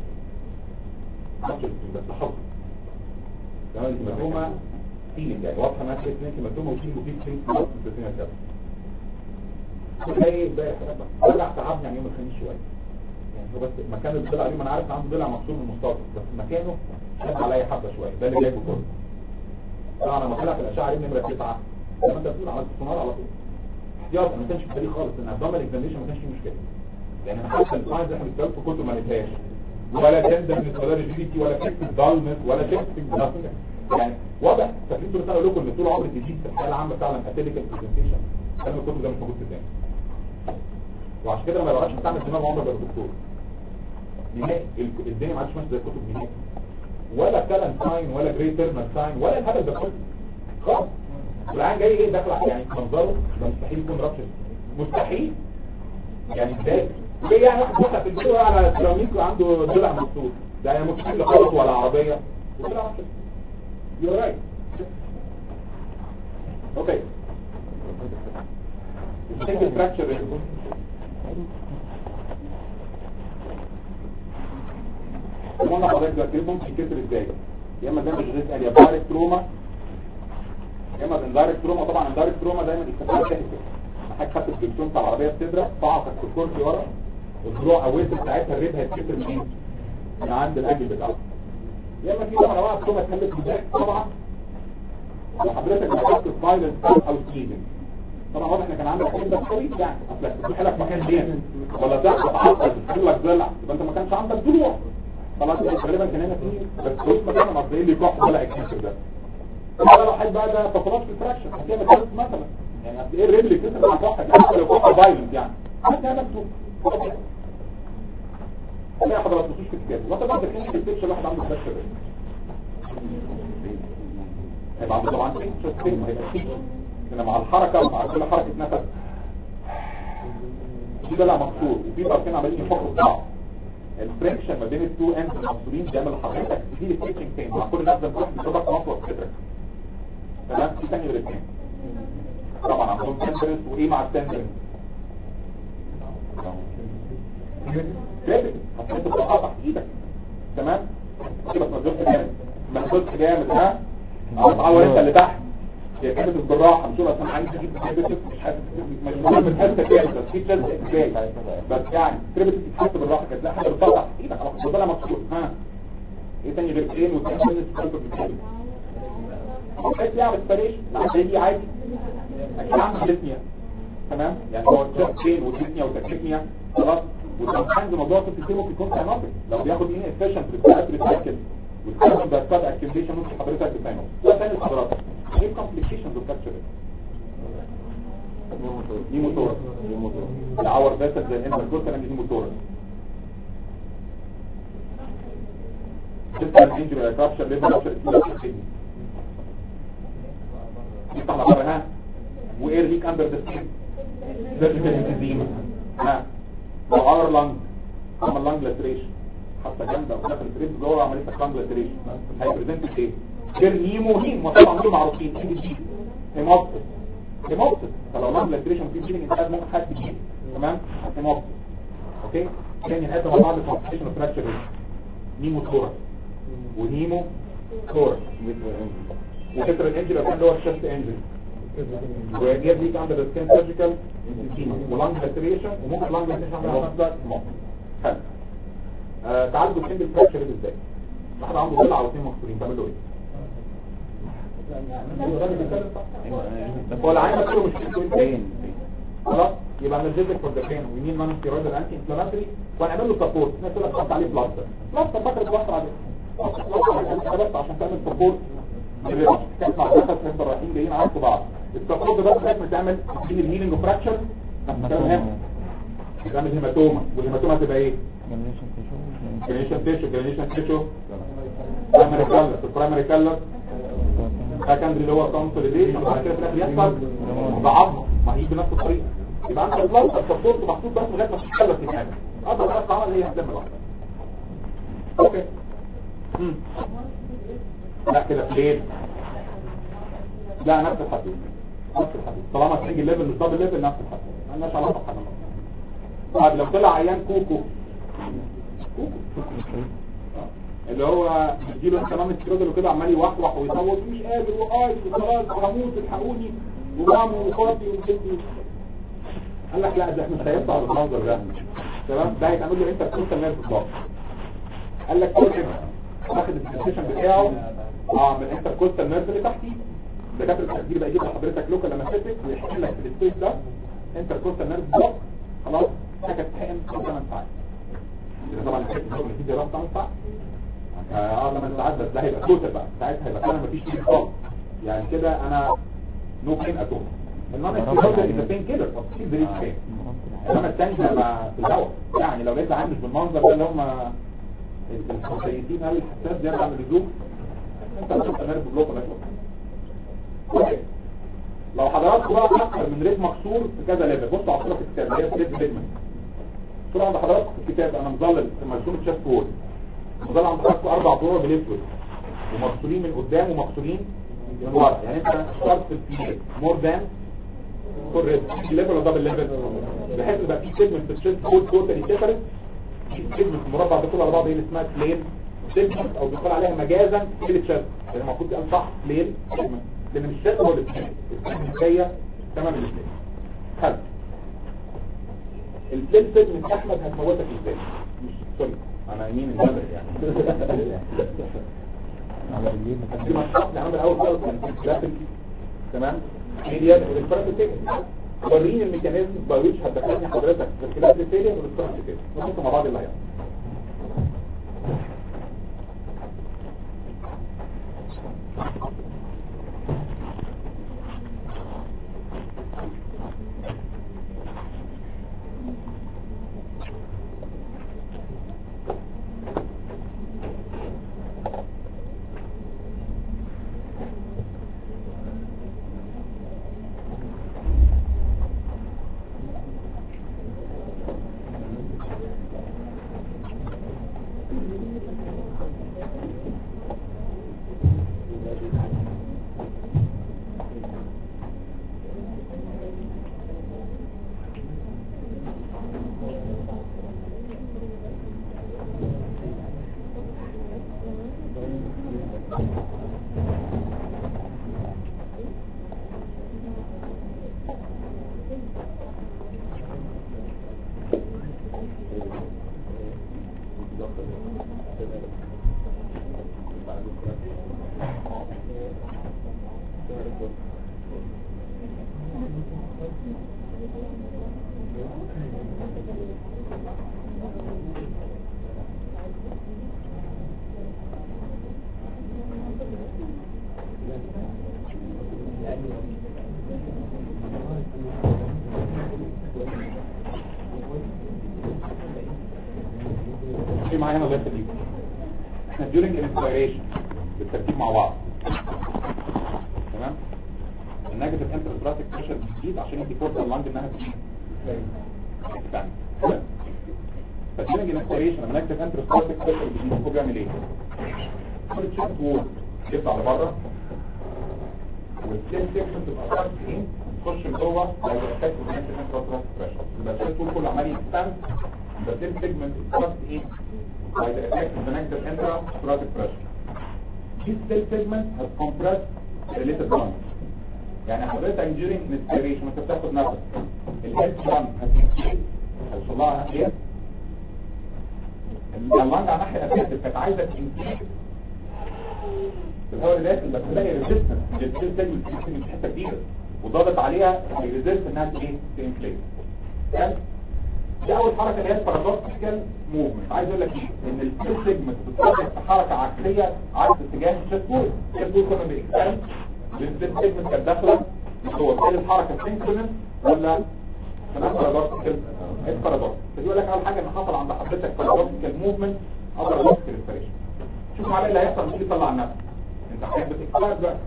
حظ بس حظ تمام الهيماتوما هيلينج يعني واضحه انها في اثنين هيماتوما وفيه وفيه اثنين في البريتينال كابسول تلاقي امبارح رجع تعبني يعني يوم الخميس شويه يعني هو بس مكان الضلع اليوم انا عارف ان عنده ضلع مكسور من المستوصف بس مكانه شد عليا حبه شويه ده اللي جايبه كله طبعا لما طلع في الاشعه عليه نمره 9 زي ما انت بتقول عملت سونار على طول احتياط ما كانش في بالي خالص ان ابدومال اكزامينشن ما كانش فيه مشكله يعني انا حتى الساينز اللي احنا بنتكلم في كتب ما لقيتهاش ولا تندم ولا ريجيديتي ولا فيكس دالمس ولا فيكس يعني واضح فاكرين طول السنه اقول لكم ان طول عمر الجديد في الحياه العامه فعلا اتيليكال برزنتيشن كلام الكتب ده مش موجود في الثاني وعشان كده ما بقاش بتعمل دماغ عمرك غير الدكتور نهائي ال- الدنيا ما عادش ماشيه زي الكتب نهائي ولا كالن ساين ولا جري تيرنال ساين ولا الهبل ده كله خلاص العين جاي ايه داخل على- يعني منظره ده مستحيل يكون رابشن مستحيل يعني ازاي ليه يعني واحد دخل في الفيديو على سيراميك وعنده ضلع مكسور ده يعني مستحيل خالص ولا عربيه وطلع رابشن يور رايت اوكي السنجل فراكشر قلنا حضرتك دلوقتي ممكن يتكسر ازاي يا اما زي ما جريت قال يا دايركت تروما يا اما اندايركت تروما طبعا اندايركت تروما دايما يستخدم تهدف حضرتك خدت الدكتور بتاع العربيه بتضرب طعقك في الكرسي ورا الضلوع او وسط بتاعتها الريب هيتكسر منين؟ من عند الاجل بتاعها يا اما في طبعا انواع التروما تهلك بذلك طبعا لو حضرتك دخلت سبايرال او سليبنج طبعا واضح ان كان عندك حين بس طويل يعني اصلك تروح لك مكان بين ولا تعرف تعقد تحل لك ضلع يبقى انت ما كانش عندك ضلوع خلاص غالبا كان هنا في بس كل مكان ما تلاقي لي كح ولا اكتشف ده هذا لو حد بقى ده فقرات في الفراكشن هتلاقي مثلا مثلا يعني اصل ايه الرجل كده مع كحه كده لو كحه فايلنت يعني هتلاقي مكتوب لا حضرتك ما في الكتاب وانت بعد كده تكتبش واحد عنده فراكشن هيبقى عنده طبعا فين هيبقى فين لان مع الحركه مع كل حركه نفس في ضلع مكسور وفي طرفين عمالين يفكوا في بعض الفريكشن ما بين التو اند المفصولين بيعمل لحضرتك دي التيكنج بين مع كل نفس بتروح بتضغط مصوى في صدرك تمام في ثاني غير الاثنين طبعا عندهم تندرس وايه مع التندرس كابت هتحط الضغط تحت ايدك تمام كده بس ما تدوسش جامد ما تدوسش جامد ها هتعور انت اللي تحت هي كانت بالراحه مش انا عايز اجيب كريبتيف مش حاسس مش مهم الحته كده بس في تشد ازاي بس يعني كريبتيف تتحط بالراحه كده تلاقي حاجه بتطلع في ايدك على طول مكسور ها ايه تاني غير ايه وتاني سكالب بالكامل بس يعني بتفريش مع دي عادي اكيد عنده ديسنيا تمام يعني هو تشد بين وديسنيا وتكنيا خلاص وسامحان موضوع في الكيمو في كونت انابل لو بياخد ايه افيشنت بالساعات ريسايكل والكلام ده بتاع اكتيفيشن ممكن حضرتك بتعمله ده تاني لحضرتك ايه كومبليكيشنز اوف كابتشر دي موتور العور ده زي الانتركوست انا دي موتور سيستم انجري كابتشر ليفل كابتشر يفتح لك ها واير ليك اندر ذا سكين سيرجيكال انفيزيما ها وعور لانج عمل لانج لاتريشن حتى جامده ودخل التريد جوه عمليه لانج لاتريشن هيبريزنت ايه غير نيمو هيم وطبعا دول معروفين ايه دي هيموبتس هيموبتس فلو لانج لاتريشن في جينينج انت ممكن حد يجيب تمام هيموبتس اوكي تاني نقدم مع بعض الكومبليكيشن اوف فراكشر نيمو ثورس ونيمو ثورس وكتر الانجل اللي هو الشست انجل ويجيب ليك عند السكين سيرجيكال ولانج لاتريشن وممكن لانج لاتريشن عندها نفس الوقت حلو آه، تعالجوا السنجل فراكشر ازاي واحد عنده ضلع او اثنين مكسورين تعملوا ايه هو العين كله مش فين خلاص يبقى نزلت الكوردافين ويمين مان ستيرويد الانتي انفلاماتوري وهنعمل له سبورت الناس تقول لك حط عليه بلاستر بلاستر فاكر بلاستر عليه بلاستر بس عشان تعمل سبورت كانت مع الناس هنفضل رايحين جايين على بعض السبورت ده بس لازم تعمل تجيب الهيلينج وفراكشر تمام تعمل هيماتوما والهيماتوما هتبقى ايه جرانيشن تيشو جرانيشن تيشو برايمري كالر البرايمري كالر سكندري اللي هو كونسوليديشن وبعد كده في الاخر يحصل بعظمه ما هي بنفس الطريقه يبقى انت البلاس السبورت محطوط بس لغايه ما تتكلم في حاجه اقدر بس عمل هي هتلم لوحدها اوكي مم. لا كده فين لا نفس الحدود نفس الحدود طالما سنجل ليفل مش دبل ليفل نفس الحدود مالناش علاقه بحاجه طيب لو طلع عيان كوكو اللي هو بيجيله تمام السيرودل وكده عمال يوحوح ويصوت مش قادر وقايد وخلاص وهموت الحقوني ومامي واخواتي وجدي قال لك لا ده احنا مش هيطلع بالمنظر ده تمام ده هيتعمل له انت كنت نيرف بلوك قال لك كل كده واخد السيشن بتاعه اه من انت الكوستال نيرف اللي تحتي دكاتره التخدير بقى يجيب لحضرتك لوكال لماستيك ويحكي لك في السبيس ده انت الكوستال نيرف بلوك خلاص حاجه تتحقن في 8 ساعات إذا طبعا الحته اللي في دراسه 8 ساعات اه لما ساعات بس ده هيبقى توتال بقى ساعتها هيبقى انا مفيش فيه خالص يعني كده انا نو بين اتوم النون ستيرويد ده بين كيلر فبتصير بريد بين انما الثاني بقى في الهواء يعني لو لقيت عندي بالمنظر ده اللي هم الخصيتين قوي الحساس زياده عن اللزوم انت هتشوف نيرف بلوك ولا اوكي لو حضراتكم بقى اكتر من ريت مكسور في كذا ليفل بصوا على الصوره في الكتاب اللي هي ريت بيجمنت الصوره عند حضراتكم في الكتاب انا مظلل في مرسوم الشاست وول مظلل عند حضراتكم اربع دور بالاسود ومكسورين من قدام ومكسورين من ورا يعني انت اشترط في البي مور ذان فور ريت ليفل ولا دبل ليفل بحيث يبقى في سيجمنت في الشاست وول توتالي سيبريت في سيجمنت المربع ده كله على بعض اللي اسمها سلين سيجمنت او بيقال عليها مجازا سليل تشاست يعني المفروض تقال صح سليل سيجمنت لان مش شاست هو الاثنين السيجمنت جايه تمام الاثنين حلو السليل سيجمنت احمد هتموتك ازاي مش سوري انا يمين البدر يعني دي مشروع نعمل اول خالص كان جرافيك تمام ميديا والاسبرانتو وريني الميكانيزم باي ويتش هتدخلني حضرتك في الكلاس الفيليا والاسبرانتو نحط مع بعض اللي هيحصل في معايا هنا الغرفة دي احنا during inspiration بالترتيب مع بعض تمام النيجاتيف انترستراتيك بريشر بتزيد عشان يدي فرصه لللنج انها تزيد فduring inspiration النيجاتيف انترستراتيك بريشر بتزيد هو بيعمل ايه؟ كل تشيست وول يطلع لبره والسليم سيكشن تبقى خارج ايه تخش لجوه لو افكت النيجاتيف انترستراتيك بريشر يبقى التشيست وول كله عمال يكسباند the same segment is crossed in by the effect of the negative intra-thoracic pressure. This cell segment has compressed the related lung. يعني حضرتك during inspiration وانت بتاخد نفس الهيد lung هتنسيب هيوصل لها ايه؟ اللنج على ناحية افكتيف كانت عايزة تنسيب الهواء اللي داخل بس تلاقي ريزيستنس للسيل سيجمنت في حتة كبيرة وضغط عليها الريزيست انها ايه؟ تنفليت. دي اول حركه اللي هي البارادوكسيكال موفمنت عايز اقول لك ايه ان السيل سيجمنت بتتحرك في حركه عكسيه عكس اتجاه الشيست وول الشيست وول كنا بنكسل السيل سيجمنت كانت داخله هو كل الحركه سينكرونس ولا كمان بارادوكسيكال البارادوكس فدي يقول لك اول حاجه ان حصل عند حضرتك بارادوكسيكال موفمنت او بارادوكسيكال ريسبيريشن شوف معايا اللي هيحصل مش يطلع عن نفسك انت حضرتك بتكسل بقى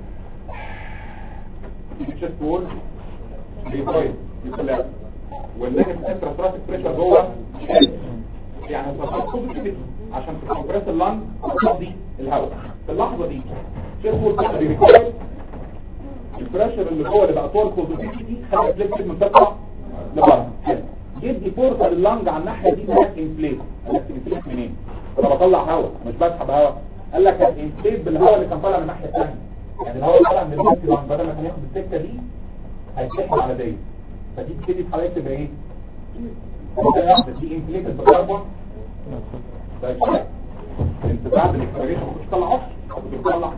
الشيست وول بيبريد يطلع والنيجاتيف انتراتراتيك بريشر جوه يعني الضغط بوزيتيف عشان تكمبرس اللنج وتفضي الهواء في اللحظه دي شيخ فور كده بيريكويل البريشر اللي جوه اللي بقى طول بوزيتيفيتي خلى الفليكسد من تطلع لبره يدي فرصه لللنج على الناحيه دي انها تنفليت قال لك تنفليت منين؟ انا بطلع هواء مش بسحب هواء قال لك هتنفليت بالهواء اللي كان طالع من الناحيه الثانيه يعني الهواء اللي طالع من الفليكسد بدل ما كان ياخد السكه دي هيتسحب على دي فدي بتبتدي في حضرتك تبقى ايه؟ واحدة دي انفليتد بكربون طيب انت بعد الاكسبريشن مش تطلع عصر بتطلع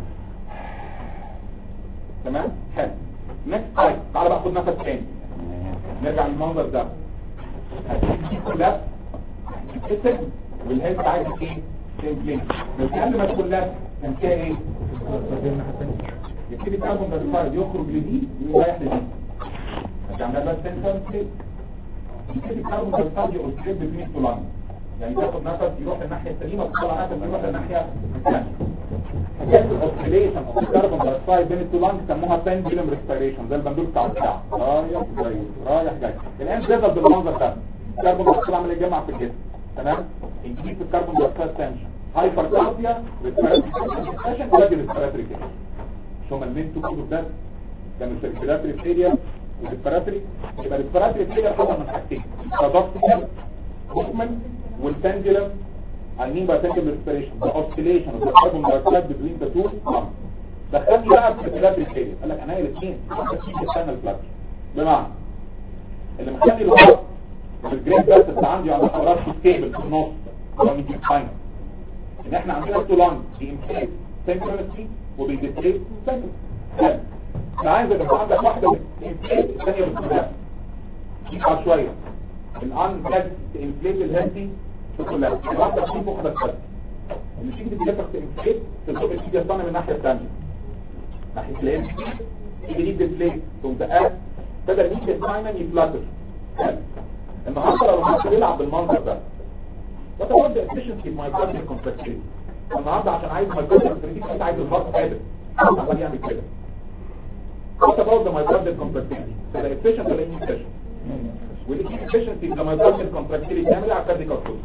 تمام حلو نكست تايم تعالى بقى خد نفس تاني نرجع للمنظر ده هتيجي كلها السجن والهيد عايز ايه؟ تنفليت بس قبل ما تكون لها كان فيها ايه؟ يبتدي كاربون دايوكسيد يخرج لدي ويريح لدي يعني بس سنتر ستيت يبتدي الكربون دايوكسيد يوصل بين الطلان يعني تاخد نفس يروح الناحيه السليمه وتطلع نفس يروح الناحيه الثانيه حكايه الاوسيليشن اوف الكربون دايوكسيد بين الطلان سموها بندولم ريسبيريشن زي البندول بتاع الساعه رايح جاي رايح جاي الان بيظهر بالمنظر ده الكربون دايوكسيد عمال يتجمع في الجسم تمام انكريس الكربون دايوكسيد تنشن هايبر كاربيا ريسبيريشن وادي ريسبيراتوري مش هما المين تو كود ده كان السيركيلاتري فيلير والريسبيراتوري يبقى الريسبيراتوري فيلير حصل من حاجتين بارادوكسيكال موفمنت والبندولم I mean by pendulum respiration the oscillation of the carbon dioxide between the two lungs دخلني بقى في الريسبيراتوري فيلير قال لك انا هي الاثنين السنة فلاتر بمعنى اللي مخلي الهواء والجريد بس اللي عندي على حرارة ستيبل في النص هو ميدي فاينل ان احنا عندنا تو لانج بيمسك سنكرونسي وبيديسبليس سنكرونسي فعايز يبقى عندك واحده بتنفليت الثانيه بتنفليت يبقى شويه الان كاد تنفليت الهندي كلها واحده تشيل واحده تفلت اللي تيجي تتلفت تنفليت تزق الشيء الثاني من الناحيه الثانيه ناحيه الام تيجي دي ديسبليت تقوم تقاس بدل مين دايما يفلتر النهارده لو حد بيلعب بالمنظر ده What about the efficiency of myocardial contractility? النهارده عشان عايز myocardial contractility انت عايز الهارت قادر عمال يعمل كده. What about the myocardial contractility? So the efficient ولا inefficient؟ واللي فيه efficiency the myocardial contractility تعمل على الكارديك ارتوز.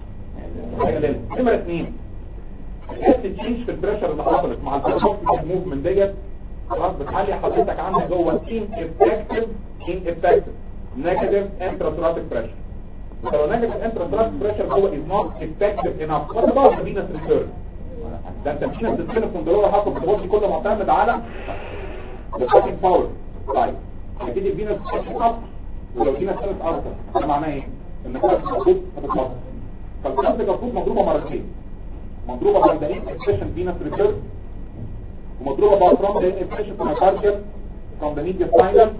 نمرة اثنين الحس تشينج في البريشر اللي حصلت مع البروكسيك موفمنت ديت خلاص بتخلي حضرتك عندك جوه ineffective ineffective negative intrathoracic pressure فلو نيجاتيف انترا بريشر هو از نوت افكتيف انف وات اباوت ذا فينس ريتيرن ده انت فينس ريتيرن كنترول هاخد البودي كله معتمد على الفاكينج باور طيب هتيجي الفينس ريتيرن اب ولو فينس ريتيرن اكتر ده معناه ايه؟ ان الكارت المفروض هتتخطط فالكارت المفروض مضروبه مرتين مضروبه باي ذا افيشنت فينس ريتيرن ومضروبه باي فروم ذا افيشنت مايكارديال فروم ذا ميديا سباينال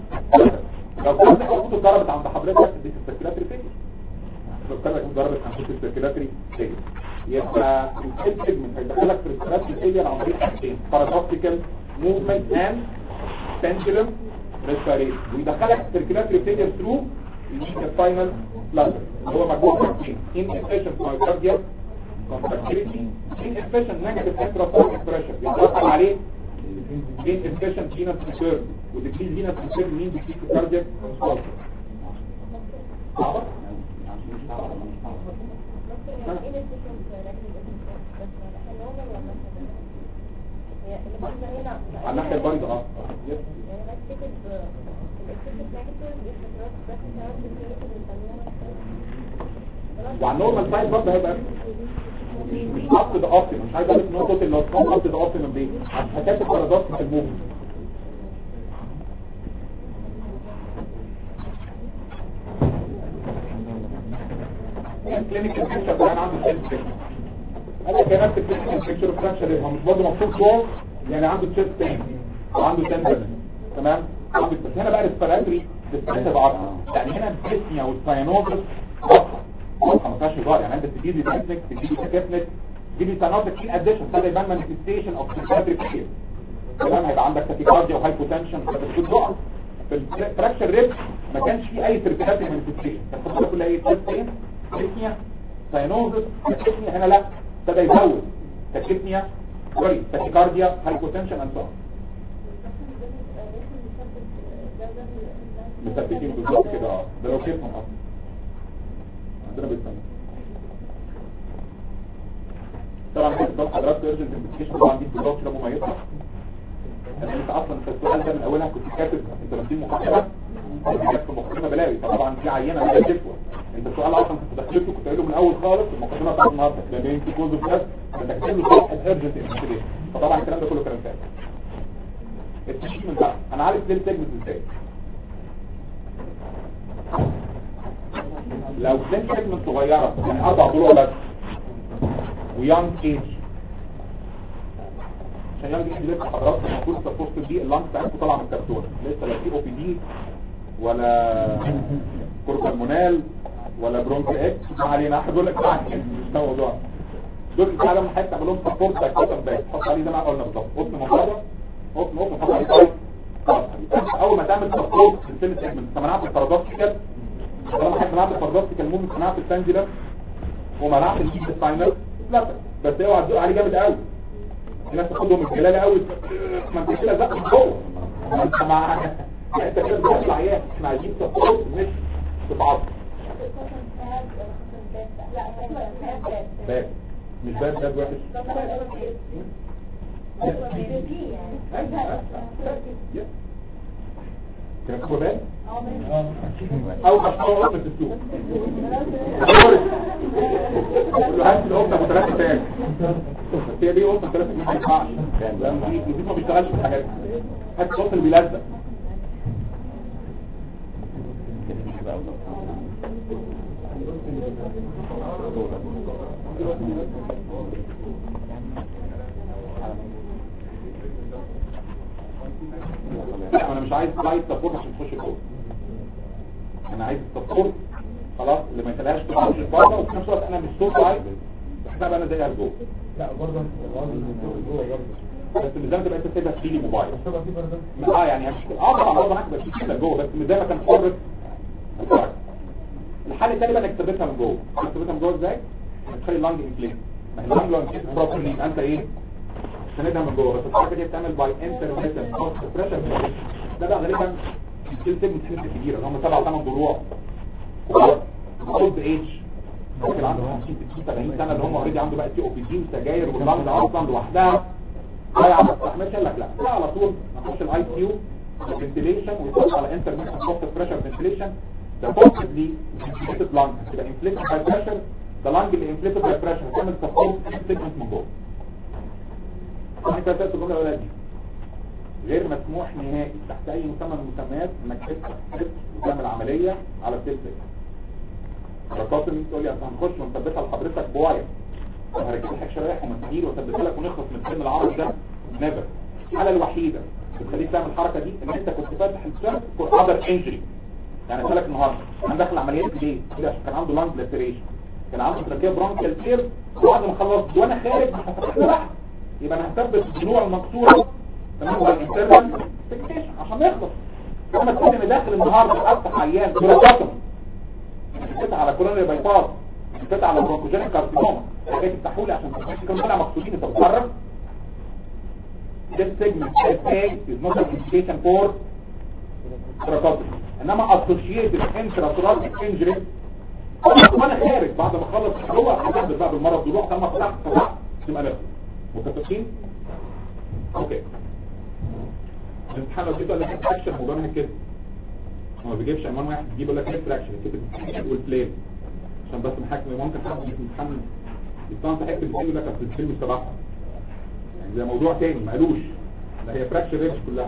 لو كانت المفروض اتضربت عند حضرتك دي السيركيلاتري فيلير بتفكرك ضربة خمسة السيركيلاتري فيلير يبقى الكيل سيجمنت هيدخلك في السيركيلاتري فيلير عن طريق حاجتين بارادوكسيكال موفمنت اند بنجلم ريسبيريشن ويدخلك في السيركيلاتري فيلير ثرو الفاينل بلازر اللي هو مجموع حاجتين inefficient myocardial contractility inefficient negative intracellular pressure يتوقع عليه inefficient venous return وديكريز venous return مين decrease cardiac pulse صعبة؟ على الناحية البيضاء اه وعلى النورمال سايد برضه هيبقى مش مش اب ده اوبتيم مش عايز اقول لك ان هو توتال لو كان اب ده اوبتيم دي هتكتب درجات في الموفمنت الكلينيكال بيكتشر ده انا عندي سيلف انا كمان في الكلينيكال بيكتشر فراكشر هو مش برضه مكتوب جوه يعني عنده تشيست بين وعنده تندر تمام عنده بس هنا بقى الريسبيراتوري ديستنسيف عضله يعني هنا الديسنيا والساينوزس واضحه واضحه ما فيهاش هزار يعني انت تجيب لي تكنيك تجيب لي تكنيك تجيب لي ساينوزس في اديشن ده يبان مانيفستيشن اوف ريسبيراتوري فيلير تمام هيبقى عندك تاكيكارديا وهايبوتنشن بتفوت بقى في الفراكشر ريب ما كانش فيه اي سيركيلاتوري مانيفستيشن بس الخطوه كلها ايه تشيست بين تكنيا ساينوزس تكنيا هنا لا ابتدى يزود تكنيا سوري تاكيكارديا هايبوتنشن اند سو مثبتين بالظبط كده اه ده لو كيفهم اصلا عندنا بيتسمى طبعا كده طبعا حضرتك ايرجنت انفستيشن طبعا دي بالظبط كده مميزه انا انت اصلا في السؤال ده من اولها كنت كاتب انت لما تيجي مقدمه كانت في مقدمه بلاوي طبعا في عينه من الجدول انت السؤال اصلا كنت دخلته كنت قايله من اول خالص المقدمه بتاعت النهارده لان انت كوز اوف كاس انت كاتب له صفحه ايرجنت انفستيشن فطبعا الكلام ده كله كلام فارغ التشكيل بقى انا عارف ليه السيجمنت ازاي لو سن سيجمنت صغيره يعني اربع ضلوع بس ويانج ايج عشان يانج ايج لسه حضرتك المفروض السبورت دي اللانج بتاعتكم طالعه من الكرتون لسه لا في او بي دي ولا كوربالمونال ولا برونك اكس ما علينا احد يقول لك لا مش ده موضوع دول تعالى من حته اعمل لهم سبورت باك كوتن باك حط عليه زي ما قلنا بالظبط قطن مصابه قطن قطن حط عليه طيب اول ما تعمل سبورت في السيل سيجمنت منعت البارادوكسيكال طالما حد منعت البارادوكسيكال ممكن منعت البانديلم ومنعت الجيب الساينر لا بس اوعى تدق عليه جامد قوي في ناس تاخدهم الجلاله قوي ما انت كده زق جوه ما انت مع يعني انت كده بتطلع عيان احنا عايزين سبورت مش تتعصب باب مش باب باب وحش كان هو باب او اشهر في السوق كل هات القطه ابو ثلاثه تاني بس هي دي قطه ثلاثه ما ينفعش لان دي دي ما بيشتغلش في الحاجات دي. هات القطه اللي بيلزق لا انا مش عايز لايت سبورت عشان تخش جوه انا عايز السبورت خلاص اللي ما يخليهاش تخش بره وفي نفس الوقت انا مش صوت عايز بحسب انا زيها جوه لا برضه جوه برضه بس مش زي ما تبقى انت سايبها في ايدي موبايل تبقى في برضه اه يعني مش اه طبعا برضه معاك بس في كده جوه بس مش زي ما كان حر الحل الثاني بقى انك تثبتها من جوه تثبتها من جوه ازاي؟ تخلي اللانج انفليت ما هي اللانج لو انفليت بروبرلي يبقى انت ايه؟ سندها من جوه بس الحركه دي بتعمل باي انترميتنت بريشر ده بقى غالبا السيل سيجمنت حته كبيره اللي هم سبع ثمان ضلوع اولد ايج ممكن عنده 50 60 70 سنه اللي هم اوريدي عنده بقى سي او بي دي وسجاير واللانج اصلا لوحدها ضايعه ما تستحملش قال لك لا لا على طول نخش الاي سي يو فنتيليشن ويخش على انترميتنت بوست بريشر فنتيليشن ده بوستلي انفليتد لانج تبقى انفليتد باي بريشر ده لانج اللي انفليتد باي بريشر هتعمل سبورت سيجمنت من جوه احنا كده تقول الجمله الاولانيه دي غير مسموح نهائي تحت اي مسمى من المسميات انك تفتح ست وتعمل عمليه على السلسله القاسم تقول لي اصل هنخش ونثبتها لحضرتك بواير هركب لك شرايح ومسامير واثبتها لك ونخلص من الفيلم العربي ده نيفر الحاله الوحيده اللي تخليك تعمل الحركه دي ان انت كنت فاتح السيرف فور اذر انجري يعني قلت لك النهارده انا داخل عمليات ليه؟ كده عشان كان عنده لانج لاتريشن كان عنده تركيه برونكيال تير وبعد ما خلصت وانا خارج هفتح له يبقى انا هثبت الضلوع المكسوره تمام هو الانترنال فيكسيشن عشان نخلص اما تكون انا داخل النهارده افتح عيان كوراتوم كنت على كورونري باي باس كنت على برونكوجينيك كارسينوما حاجات تفتحوا لي عشان كانوا طالع مقصودين انت بتتحرك this segment SA is not an indication for thoracotomy انما associated intrathoracic injury وانا خارج بعد ما اخلص جوه هتحدث بقى بالمرض ضلوع طالما فتحت فتحت تبقى نفسي متفقين اوكي الامتحان لو كده لك اكشن موضوعنا كده هو ما بيجيبش عنوان واحد بيجيب لك ريفراكشن كده والبلين عشان بس محاكم ممكن حد في الامتحان يستنى تحكي الفيلم لك في الفيلم السبعة يعني ده موضوع تاني ما قالوش ده هي فراكشن ريبس كلها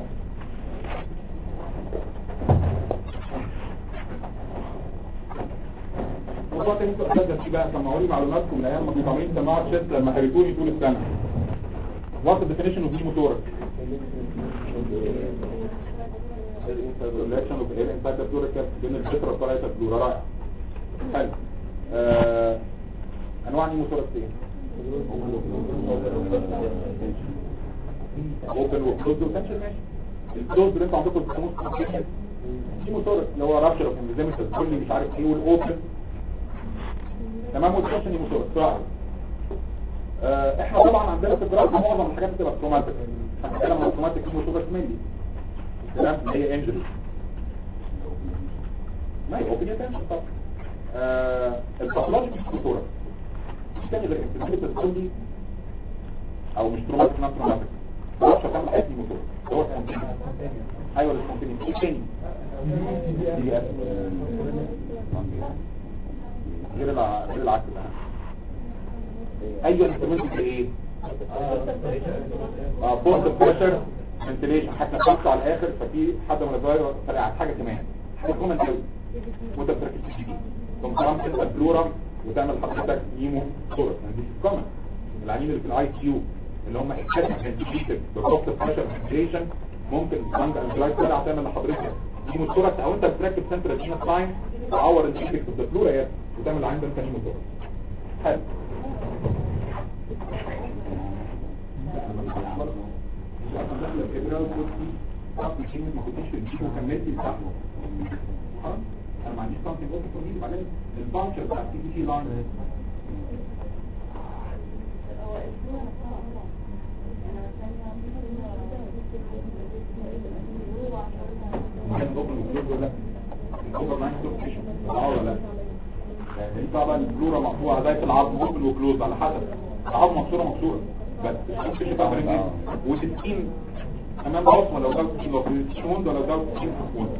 موضوع تاني انتوا اساسا فيه بقى سمعوا لي معلوماتكم من ايام ما كنتوا عاملين سماعه شيست لما هريتوني طول السنه What's the definition of pneumothorax? الرياكشن اوف اير انسايد الثوركس بين الفطره بتاعت الدوره رائع حلو آه، انواع نيموثوركس ايه؟ اوبن وكلوز وتنشن ماشي الكلوز اللي انتوا عندكم بتسموه نيموثوركس اللي هو رابشر اوف انفيزيمتس كل مش عارف ايه والاوبن تمام والتنشن نيموثوركس رائع آه، احنا طبعا عندنا في الجراحه معظم الحاجات بتبقى تروماتيك هنتكلم عن تروماتيك نيموثوركس مينلي تمام اللي هي انجري ما هي اوبن تنشن طبعا آه، الباثولوجي مش دكتوره مش تاني غير انفيزيمتس كل او مش تروماتيك نون تروماتيك معرفش هتعمل حاجات نيموثوركس هو سبونتينيوس ايوه السبونتينيوس ايه تاني دي اس غير الع- غير العكس ده ايوه انسترومنت ايه اه بورد بريشر فنتيليشن حتى خمسه على الاخر ففي حد من الصغير فرقعت حاجه كمان حاجه كومن قوي وانت بتركز في دي ثم كمان تنسى البلورم وتعمل حضرتك نيمو صورة يعني دي كومن العيانين اللي في الاي كيو اللي هم اكسس فنتيليتد بكوست بريشر فنتيليشن ممكن لانج انجلايت ترجع تعمل لحضرتك نيمو صورة او انت بتركب سنترال فينا ساين تعور الانتيك في البلورا وتعمل العين ده انت نيمو صورة حلو طب كلمه ما كنتش في الجيم وكملتي صح خلاص انا ما عنديش something open for me بعدين البانشر بتاعتي دي في لاين هو اسمه انا كان اوبن وكلوز ولا لا الاوبن لاين كلوز اه ولا لا يعني انت طبعا الفلورا مقطوعه زي في العظم اوبن وكلوز على حسب العظم مكسوره مكسوره بس مش بتاع برين وتسكين امام بصمه لو ده تسكين لو تسكين وند ولا ده تسكين في وند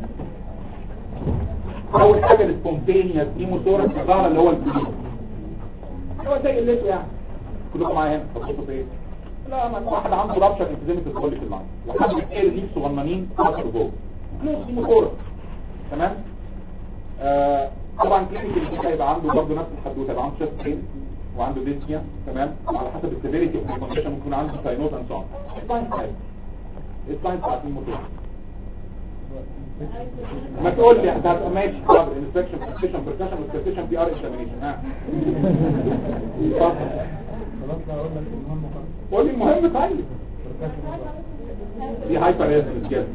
اول حاجه السبونتينيوس ايموتورس الظاهره اللي هو الكلوز هو زي اللي يعني كلكم معايا هنا تبصوا في ايه لا ما واحد عنده رابشر انفيزيمة الكل في اللاين وحد بيتقل دي صغننين حصلوا جوه كلوز ايموتورس تمام آه طبعا كلينيك اللي هيبقى عنده برضه نفس الحدوته يبقى عنده شيست بين وعنده ديسنيا تمام على حسب السيفيريتي اوف الكونديشن ممكن عنده ساينوز اند سون الساين تايب الساين بتاعت الموتور ما تقول لي ده ماشي حاضر انسبكشن بريسكشن بريسكشن وسكشن بي ار اكزامينيشن ها اتفضل. خلاص لا اقول لك المهم خلاص قول لي المهم طيب دي هايبر ريزنس جاز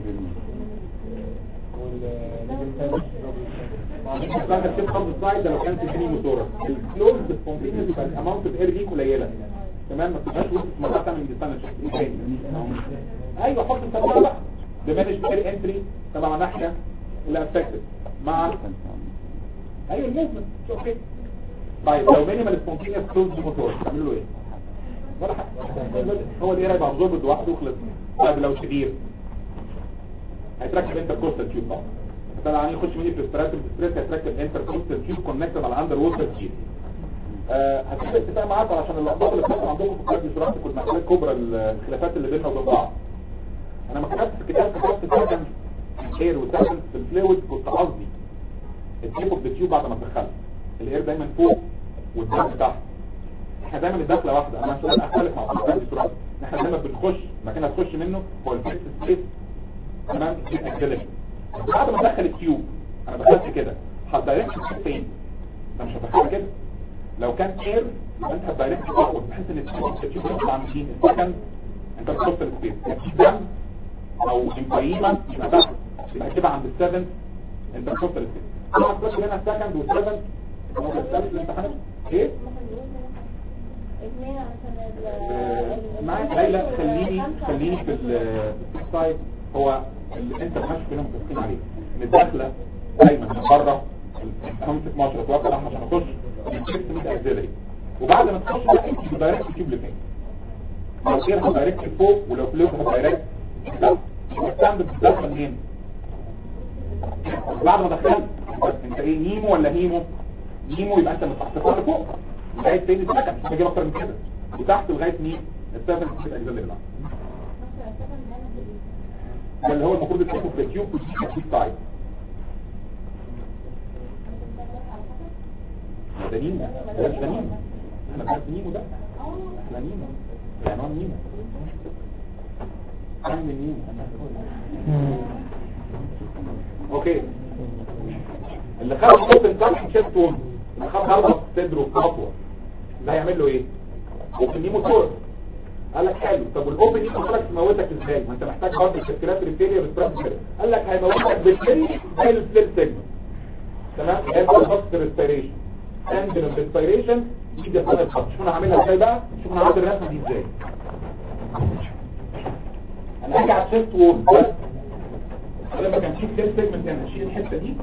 بعد كده خمس سلايد ده لو كان في موتور الكلوز سبونتينيوس يبقى الاماونت اوف اير دي قليله تمام ما تبقاش وسط مرة تعمل ديستانس ايوه حط السبعه بقى دمانج اير انتري تبع ناحيه اللي افكتد مع ايوه الموفمنت اوكي طيب لو مينيمال سبونتينيوس كلوز موتور تعملوا له ايه ولا حاجه هو الاير هيبقى ابزورب لوحده وخلص طيب لو شديد هيتركب انتر كوستال تيوب طبعا مثلا يعني يخش مني في الستراتيف ستريس هيتركب انتر كوستال تيوب كونكتد على اندر ووتر تيوب آه هتبقى اتفاق معاكم عشان الاخبار اللي بتحصل عندكم في الكلاب الجراحي كل مسألة كبرى الخلافات اللي بيننا وبين بعض انا ما كتبت في الكتاب كتبت سكن اير وسكن في الفلويد كنت قصدي التيب اوف ذا تيوب بعد ما تدخلت الاير دايما فوق والدم تحت احنا دايما الدخله واحده انا مش قادر اختلف مع الكلاب الجراحي احنا دايما بنخش مكان هتخش منه هو الفيكس سبيس تمام اكزيلري بعد ما ادخل التيوب انا دخلت كده هتدايركت فين انا مش هدخلها كده لو كان اير يبقى انت هتدايركت فوق بحيث ان التيوب يطلع عن مين السكند انت بتحط السبيس دم او امبايما يبقى تحت يبقى كده عند السفن انت بتحط السبيس طبعا تخش هنا السكند والسفن هو الثالث الامتحان ايه اثنين عشان ال معاك ليلى خليني خليني في السايد هو اللي انت ماشي فينا متفقين عليه ان الداخله دايما من بره همسك مشرط اتوقع عشان اخش الشيفت من الاكزيلري وبعد ما تخش بقى انت دايركت تجيب لفين لو غير هدايركت فوق ولو فلوت هدايركت لا الستاندرد بتدخل منين بعد ما دخلت انت ايه نيمو ولا هيمو نيمو يبقى انت متحطط لفوق لغايه فين السكن مش هجيب اكتر من كده وتحت لغايه مين السفن في الاكزيلري بقى ده اللي هو المفروض يتحطوا في التيوب والتيوب سايد ده نيمو ده مش ده نيمو احنا بنعرف نيمو ده احنا نيمو يعني هو نيمو عامل نيمو اوكي اللي خد صوت الكارت شيفت وون اللي خد ضربه في صدره في خطوه ده هيعمل له ايه؟ وفي النيمو تور قال لك حلو طب والاوبن دي قلت لك تموتك ازاي ما انت محتاج برضه التفكيرات الريفيريا بالترانسفير قال لك هيموتك بالفري زي الفليل سيجمنت تمام هيبقى ضغط ريسبيريشن اند ريسبيريشن دي ده انا الخط شوف انا هعملها ازاي بقى شوف انا هعمل الرسمه دي ازاي انا هاجي على الشيست وول بس لما كان في فليل سيجمنت هنا اشيل الحته دي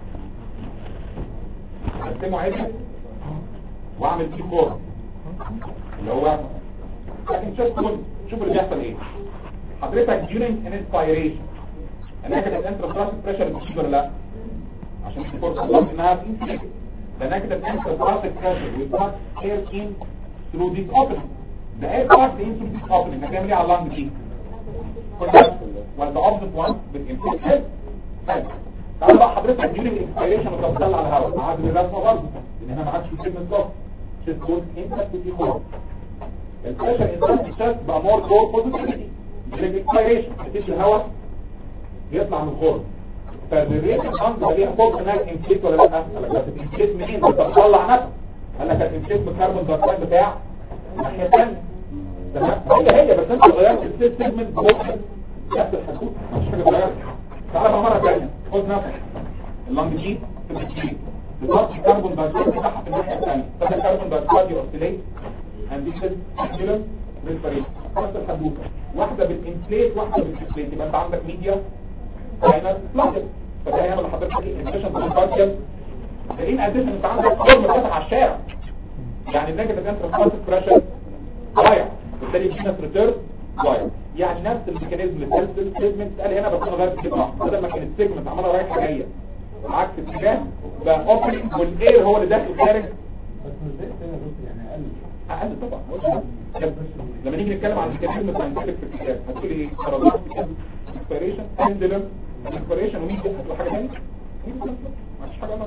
اقسمه عدل واعمل فيه كوره اللي هو لكن شوف شوف اللي بيحصل ايه حضرتك during inspiration انها كانت انترا بريشر بتجيب ولا لا عشان في فرصه الله انها تنسيك لانها كانت انترا بريشر ويبقى air in through this opening the air pass in through this opening هتعمل ايه على اللنج دي كل ده ولا the opposite one بتنفيك حلو حلو تعال بقى حضرتك during inspiration وتطلع على الهواء عادل الرسمه برضه لان هنا ما عادش في كلمه ضغط just don't impact في خالص البريشر انسان الشاك بقى مور كور بوزيتيفيتي الاكسبيريشن بتدي الهواء يطلع من الخرم فالريت الانت ليها فرصه انها تنفليت ولا لا قال لك هتنفليت منين انت بتطلع نفس قال لك هتنفليت من الكربون دايوكسيد بتاع الناحيه الثانيه تمام هي هي بس انت غيرت السيت سيجمنت ممكن نفس الحدود مفيش حاجه اتغيرت تعالى بقى مره ثانيه خد نفس اللنج دي في الجي بالظبط الكربون دايوكسيد بتاعها في الناحيه الثانيه فده الكربون دايوكسيد يوصليت اند دي سيلولر ريسبيريشن نفس الحدود واحده بالانفليت واحده بالانفليت يبقى انت عندك ميديا فاينل بلاتر فده هيعمل لحضرتك ايه انفيشن بالبارتيال دليل اساسا انت عندك فورم فاتح على الشارع يعني النيجاتيف انترا بريشر ضايع بالتالي الجينس ريتيرن ضايع يعني نفس الميكانيزم اللي اتقال في السيجمنت قال هنا بس انا غيرت كده بدل ما كان السيجمنت عماله رايحه جايه عكس اتجاه بقى اوبننج والاير هو اللي داخل خارج بس مش زي كده يا دكتور يعني اقل اقل طبعا قلت لك. لما نيجي نتكلم عن الميكانيزم الساينتفك في الكتاب هتقول ايه بارادوكس انسبيريشن اندلم انسبيريشن ومين ده هتقول حاجه ثانيه ما فيش حاجه انا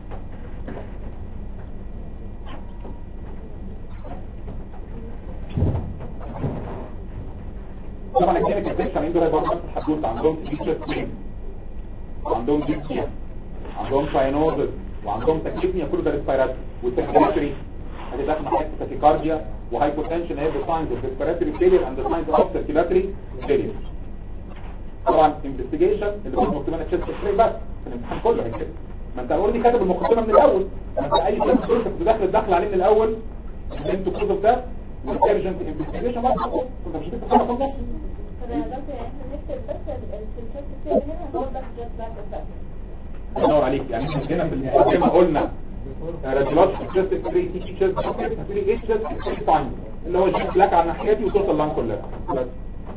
طبعا الكلينيك افكشن عندهم هي برضه نفس الحدوث عندهم فيتشر سكرين وعندهم ديكسيا عندهم ساينوزس وعندهم تكليفنيا كله ده ريسبيراتوري والتكليفري ادي داخل ناحيه تاكيكارديا وهايبوتنشن هي ساينز اوف ريسبيراتوري فيلير اند ساينز اوف سيركيلاتوري فيلير طبعا انفستيجيشن اللي هو مكتوب تشيست اكس بس في الامتحان كله هيكتب ما انت اوريدي كاتب المقدمه من الاول ما انت اي شيء كنت كنت داخل الدخل عليه من الاول انتوا كتب ده والارجنت انفستيجيشن بقى كنت مش هتكتب حاجه في النص طب يا دكتور يعني احنا نكتب بس السلسلة كتير هنا نوضح جاست باك بس الله عليك يعني احنا هنا في المقدمه قلنا راديولوجي تشيست اكس راي تي تشيست هتقولي ايه تشيست اكس راي فاين اللي هو الجيت بلاك على ناحيتي وتوصل لان كلها بس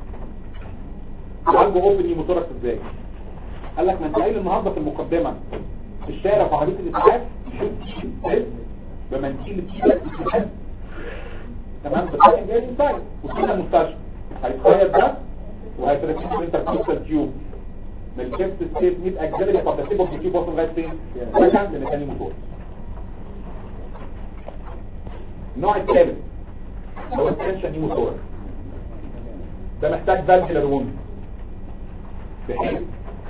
عالجوا اوبن موتورك ازاي قال لك ما انت قايل النهارده في المقدمه في الشارع في عربيه الاسعاف يشوف تيست بمنتيل التيشيرت تمام بس كان جاي انسايد وصلنا المستشفى هيتخيط ده وهيتركب له انتركوستال تيوب من الكبت ستيت 100 اكزيلري طب تسيبه في التيوب وصل لغايه فين؟ ده كان من تاني موتور النوع الثالث اللي هو التنشن نيمو موتور ده محتاج فالفيلر ووند بحيث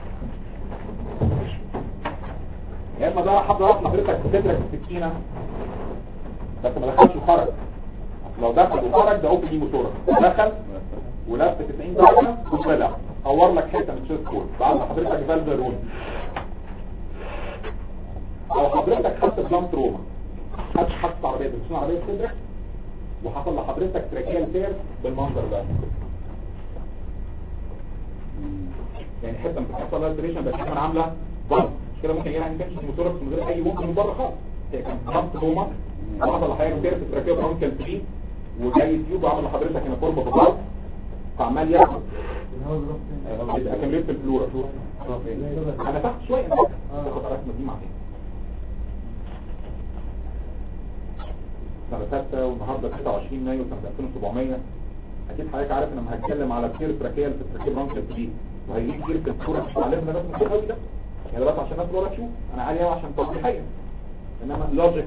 يا اما ده حد راح حضرتك تدرك السكينه بس ما دخلش وخرج لو دخل وخرج ده اوبن موتور دخل ولف 90 درجه وطلع اور لك حته من الشيست كور بعد ما حضرتك فالفيلر ووند او حضرتك خدت بلام تروما خدت حادثه عربيه بتسوق عربيه صدرك وحصل لحضرتك تراكيال تير بالمنظر ده يعني حته من بتحصل لها تريشن بس كمان عامله ضغط مش كده ممكن يعني تمشي موتورك من غير اي ممكن من بره خالص هي كانت ضغط تروما وحصل لحضرتك تير في التراكيه برونكال فري وجاي تيوب وعمل لحضرتك هنا قرب بالضغط فعمال ياخد الهواء بيروح فين؟ يبقى كملت في الفلورا انا تحت شويه انت تاخد الرسمه دي معايا سنة ستة والنهاردة 29 مايو سنة 2700 أكيد حضرتك عارف إن لما هتكلم على كتير تراكيال في التراكيب رانكل دي وهيجي كتير في الصورة مش معلمنا بس مش قوي ده يعني بس عشان الناس ولا تشوف أنا عالي أوي عشان توضيحيا إنما لوجيك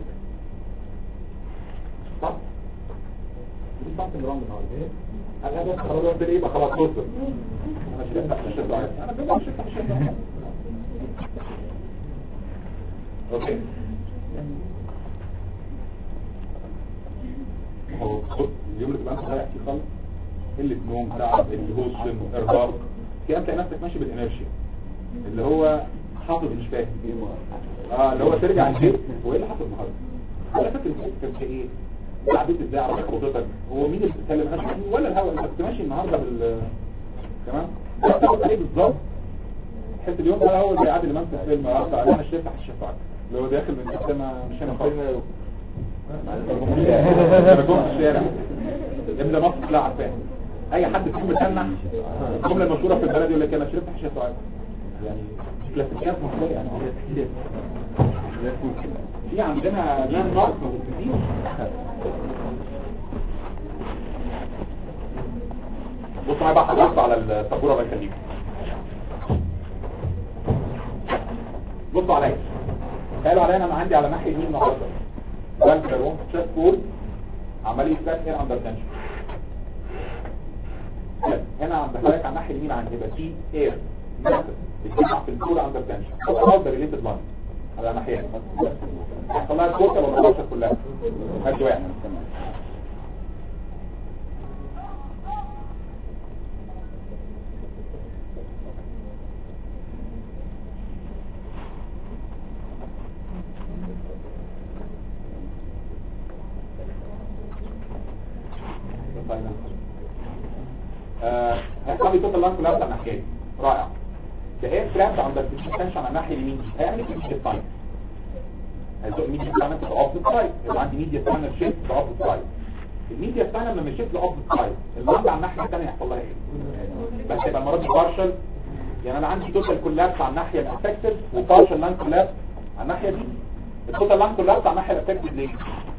صح؟ دي something wrong النهاردة أنا بس خلاص قلت لي يبقى خلاص وصل أنا شربت مش شربت أنا بجد مش شربت مش شربت أوكي هو خد اليوم اللي تبقى انت رايح فيه خالص قله نوم تعب الهوشن ارهاق كده تلاقي نفسك ماشي بالانرشيا اللي هو حافظ مش فاهم اه اللي هو ترجع البيت هو ايه اللي حصل النهارده؟ ولا فاكر البيت كان في ايه؟ عديت ازاي عربية حضرتك هو مين اللي بتتكلم انا مش عارف ولا الهوا انت كنت ماشي النهارده بال تمام؟ ده بتاخد عليه بالظبط تحس اليوم ده هو زي عادل امام في الفيلم اه انا الشفع الشفع اللي هو داخل من السما مش هنا خالص انا جوه في الشارع ابن مصر لا عارفاه اي حد فيهم بتنح الجمله المشهوره في البلد يقول لك انا شربت حشيه سعاد يعني كلاسيكيات مصريه يعني في عندنا لاند مارك موجودين بص معايا بقى حضرتك على السبوره الله يخليك بصوا عليا قالوا عليا انا عندي على ناحيه يمين النهارده فالكرون تشيست كول عمال يفتح اير اندر تنشن هنا عند حضرتك على الناحيه اليمين عندي يبقى في اير بتجمع في الكول اندر تنشن ده ريليتد لاين على ناحيه هيحصل لها الكوره ولا الكوره كلها هات واحد ساينس آه هيحصل لي توتال لانج كولابس على الناحيه دي رائع ده ايه كلابس عند التنشن على الناحيه اليمين دي هيعمل ايه في الميديا ساينس هيزق الميديا ساينس في اوبزيت سايد يبقى عندي ميديا ساينس شيفت في اوبزيت سايد الميديا ساينس لما يشيفت لاوبزيت سايد اللانج على الناحيه الثانيه يحصل لها ايه بس يبقى المره دي بارشل يعني انا عندي توتال كولابس على الناحيه الافكتد وبارشل لانج كولابس على الناحيه دي التوتال لانج كولابس على الناحيه الافكتد ليه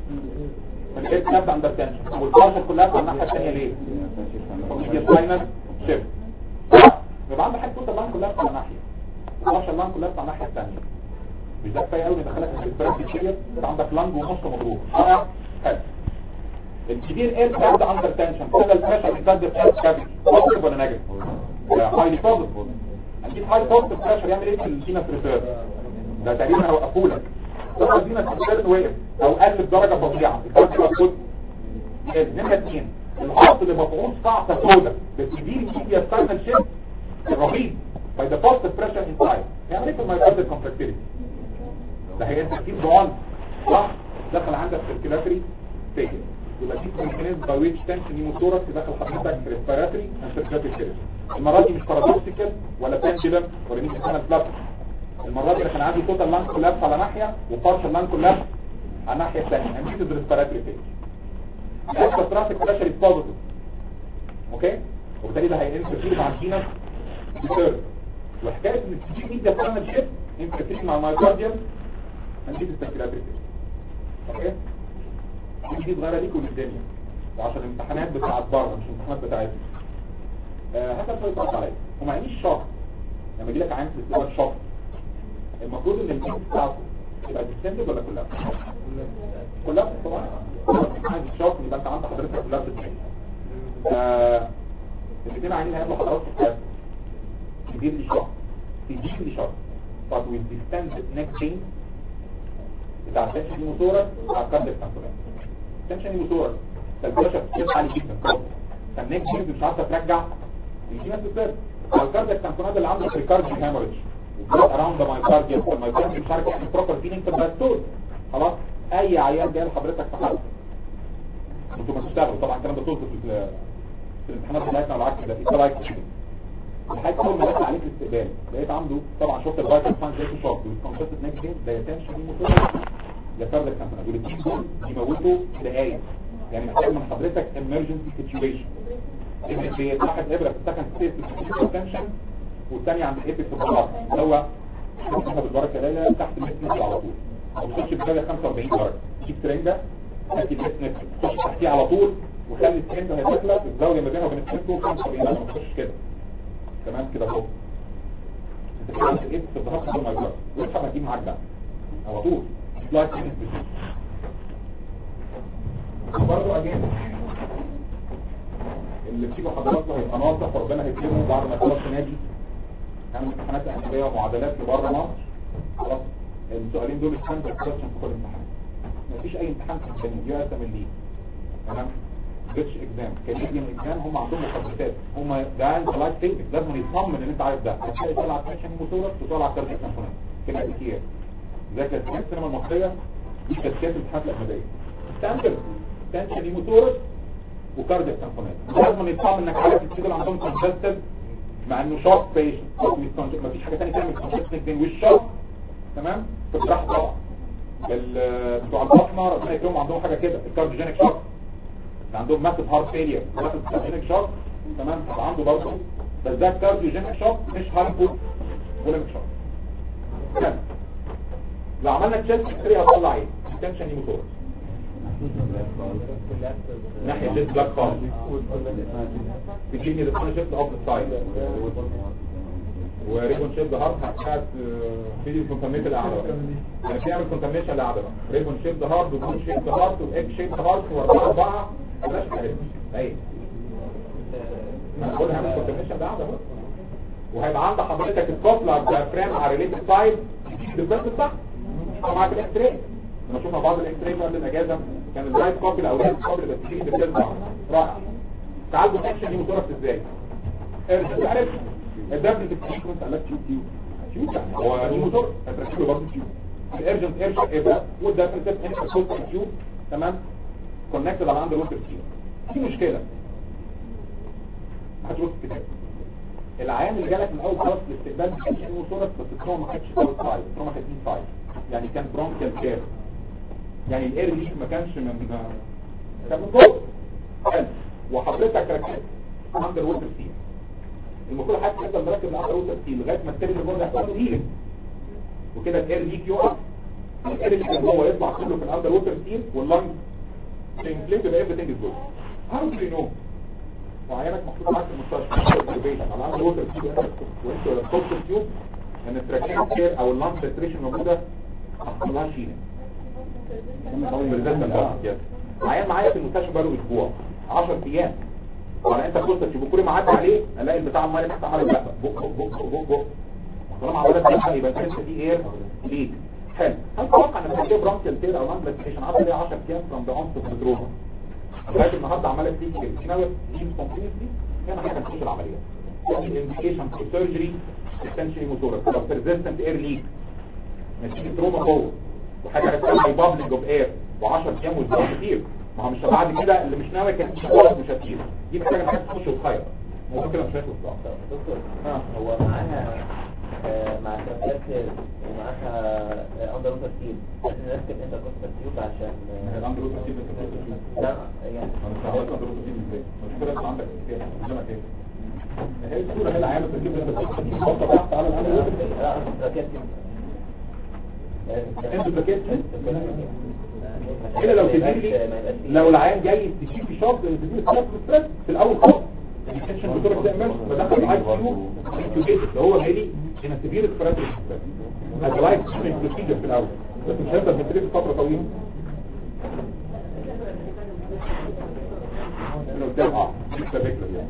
من غير كلاب اندر تنشن والبارشل كولابس على الناحيه الثانيه ليه ميديا ساينس شيفت يبقى عندك حاجه توتال لانج كولابس على ناحيه وبارشل لانج كولابس على الناحيه الثانيه مش ده كفايه قوي ندخلك في الاسبيراتي كتير انت عندك لانج ونص مضروب اه حلو الكبير ايه بتاعت اندر تنشن كل البريشر بتاعت بتاعت كافيتي بوزيتيف ولا نيجاتيف هايلي بوزيتيف هنجيب هاي بوزيتيف بريشر يعمل ايه في السينا ريسيرش ده تقريبا هوقفه لك لو السينا ريسيرش وقف او قل بدرجه فظيعه الكلام ده موجود نمره اثنين الخط اللي مفعول قاعده سوداء بالكبير ميديا ستاينال شيفت الرهيب by the positive pressure inside يعمل ايه في المايكارديال كونتراكتيليتي ده هي انت تجيب ضعان صح دخل عندك سيركيلاتري فيل يبقى دي ميكانيزم باي ويتش تنشن نيموثوركس داخل حضرتك في ريسبيراتوري اند سيركيلاتري فيل المره دي مش بارادوكسيكال ولا بانجلم ولا ميديا سنه فلاب المره دي انا كان عندي توتال لانج كولابس على ناحيه وبارشال لانج كولابس على الناحيه الثانيه اند دي ريسبيراتوري فيل الاكسترا ترافيك بريشر از بوزيتيف اوكي وبالتالي ده هينترفير مع الجينس بسيرف وحكايه ان التجيب ميديا سنه شيب انترفير مع المايكارديال هنجيب السيركيلاتري فيل اوكي دي صغيره ليك وللدنيا وعشان الامتحانات بتاعت بره مش الامتحانات بتاعتنا آه هسأل سؤال صعب عليا وما عينيش شهر لما يجي لك عين في الاستقبال شهر المفروض ان الجيم بتاعته تبقى ديستندد ولا كلها؟ كلها طبعا عايز شهر يبقى انت عندك حضرتك كلها بتتعين آه الاثنين عينين هياخدوا حضرتك في حياتك تجيب لي شهر تجيب لي شهر but with distended neck chain بتاع التنشن الموتورة بتاع الكارديك كانتورات التنشن الموتورة البريشر بتبقى عالي جدا فالنيك جيمز مش عارفه ترجع يجي نفس السبب الكارديك كانتورات اللي عنده بريكاردي هامرج وبلوت اراوند ذا مايكارديا المايكارديا مش عارف يعمل بروبر فيلينج في الباستول خلاص اي عيان جاي لحضرتك في حاله انتوا ما تشتغلوا طبعا الكلام ده طول في ال- في الامتحانات بتاعتنا والعكس ده ايه رايك فيه الحاجة اول ما دخل عليك الاستقبال لقيت عنده طبعا شفت الفايتال ساين زي شوك والكونسبت نيك جيم ده يتنشن الموتور يا كارديك كانتورات والاثنين دول يموتوا دقايق يعني محتاج من حضرتك emergency situation ان في واحد ابره في السكند ستيت تنشن والثاني عند الايبكس في الضغط اللي هو تحت بالبركه ليلى تحت المتنس على طول ما تخش بزاويه 45 درجه تجيب سرنجه تاكل المتنس تخش تحتيه على طول وخلي السرنجه هي داخله الزاويه ما بينها وبين السرنجه 45 درجه ما تخش كده تمام كده اهو انت كده عند الايبكس في الضغط بدون ما يجرب واسحب هتجيب معاك ده على طول سلايد برضه اجين اللي بتيجوا حضراتكم هيبقى ناصح وربنا هيكرمه بعد ما يخلص نادي هعمل امتحانات اجنبيه ومعادلات لبره مصر خلاص السؤالين دول ستاندرد كويشن في كل امتحان مفيش اي امتحان في الدنيا يو اس ام ال تمام بريتش اكزام كانيديان اكزام هم عندهم مخططات هم ده انت لايف سيفنج لازم يطمن ان انت عارف ده هتلاقي طالع تنشن موتورك وطالع كارديك كونفرنس كده كتير زي كانت السينما المصريه دي كانت كانت الامتحانات الاجنبيه ستاندرد تنشن موتورك وكاردياك كونفرنس لازم يطمن انك عارف السيجل عندهم كونجستد مع انه شوك بيشنت مفيش حاجه ثانيه تعمل كونجستد بين والشوك تمام في الجراحه طبعا ال- بتوع البطنه ربنا يكرمهم عندهم حاجه كده الكارديوجينيك شوك اللي عندهم ماسيف هارت فيلير ماسيف كارديوجينيك شوك تمام هيبقى عنده برضه بس ده كارديوجينيك شوك مش هارمفول بوليميك شوك تمام لو عملنا تشيست اكس هتطلع ايه؟ تنشن هيموتوركس ناحية جيت بلاك خالص بتجيني ريبون شيفت اوف سايد وريبون شيفت هارت هتشات في الكونتاميشن الاعلى يعني بيعمل كونتاميشن الاعلى ريبون شيفت هارت وبون شيفت هارت واكس شيفت هارت واربعه اربعه بلاش كده اهي هنقول هعمل كونتاميشن الاعلى وهيبقى عند حضرتك الكوبلر ديافرام على ريليت سايد بالظبط صح معاك الاكس راي لما شفنا بعض الاكس راي قبل الاجازه كان الرايت كوبل او الرايت كوبل بس تيجي بترجع رائع تعالوا الاكشن دي متورط ازاي ارجع عارف الدبل السيكونس قال لك تيوب تيوب تيوب يعني هو دي موتور هتركب له برضه تيوب الارجنت ايرش ابره والدبل انتر كوست تيوب تمام كونكتد على عند الوتر تيوب في مشكله هتروح الكتاب العيان اللي جالك من اول خلاص الاستقبال ما كانش فيه صوره بس التروما ما كانتش فاول سايد التروما كانت مين سايد يعني كان برونكيال كير يعني الاير ليك ما كانش من كان من فوق حلو. وحضرتك ركبت اندر ووتر سيل المفروض حد يفضل مركب الاندر ووتر سيل لغايه ما التاني اللي جوه ده يحصل له هيلينج وكده الاير ليك يقف الاير اللي كان جوه يطلع كله في الاندر ووتر سيل واللنج تنفليت يبقى everything is good how do you know وعينك محطوط معاك في المستشفى في البيت على الاندر ووتر سيل وانت صوت التيوب ان التراكيب كير او اللنج ساتوريشن موجوده ما حصلهاش هيلينج عيان معايا في المستشفى بقاله اسبوع 10 ايام ولا انت كنت تشوف كل ما عدى عليه الاقي البتاع عمال تحت عمال يبقى بق بق بق بق طالما عمال تبقى يبقى كده في اير ليك حلو هل تتوقع ان في برونكيال تير او نان ستيشن عدى عليه 10 ايام فروم ذا اونست اوف دروما لغايه النهارده عماله تيجي كده ناوي تجيب كومبليتلي هنا حاجه تخش العمليه الانديكيشن في سيرجري essentially موتورك لو persistent اير ليك نتيجه تروما جوه وحاجه اسمها بابليك اوف اير و10 ايام واسبوع كتير ما هو مش بعد كده اللي مش ناوي كان مش خالص مش هتجيب دي محتاجه حاجه تخش وتخير الموضوع كده مش هيخلص بقى دكتور اه هو معاها آه، مع شركات ومعاها اندر ووتر تيم لازم نركب انتر كوستال تيوب عشان آه، الامر ده كتير بس لا يعني انا مش عارف اقدر اقول ازاي مش كده عندك كتير قدامك ايه هي الصوره هي العيال بتجيب انت بتحط تحت على الامر لا ركبت انت بكيت كده لو تجيب لو العيان جاي تجيب في شوط تجيب ستريس ستريس في الاول خالص الانفكشن بتروح تعمل بدخل الاي كيو انتوبيت هو جاي هنا سيفير اسبراتوري هذا لايف بروسيجر في الاول بس مش هيفضل متريف فتره طويله لو قدام اه لسه فكره يعني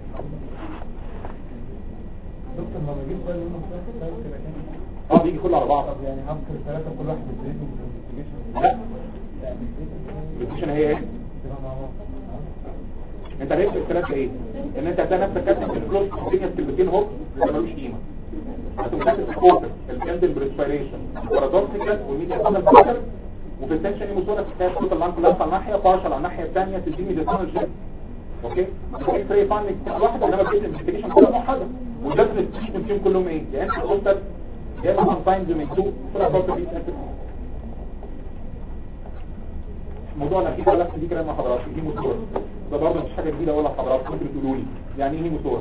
دكتور ما بجيب بقى يوم الثلاثة ده كده كده اه بيجي كله على بعض طب يعني هفكر الثلاثة كل واحد بالزيت والانفستيجيشن لا الانفكشن هي ايه كده مع بعض انت عرفت الثلاثه ايه ان انت هتلاقي نفسك كاتب في الفلوس الدنيا كلمتين هوب ده ملوش قيمه هتقوم كاتب الكوتر الكاندل بريسبيريشن البارادوكسيكال والميديا كوتر كوتر وفي السكشن ايموسورا تلاقي الصوت اللي انت لابسه على الناحيه بارشل على الناحيه الثانيه تديني ديسونال جيم اوكي في فري فاندنج واحده انما في انفستيجيشن كلها موحده وده الانفستيجيشن فيهم كلهم ايه يا اما كوتر يا اما ساينز من تو فرا كوتر دي موضوع الاخير ده لفت دي كلام مع حضراتكم هيموسور ده برضه مش حاجه جديده اقول لحضراتكم ممكن تقولوا لي يعني ايه هيموسور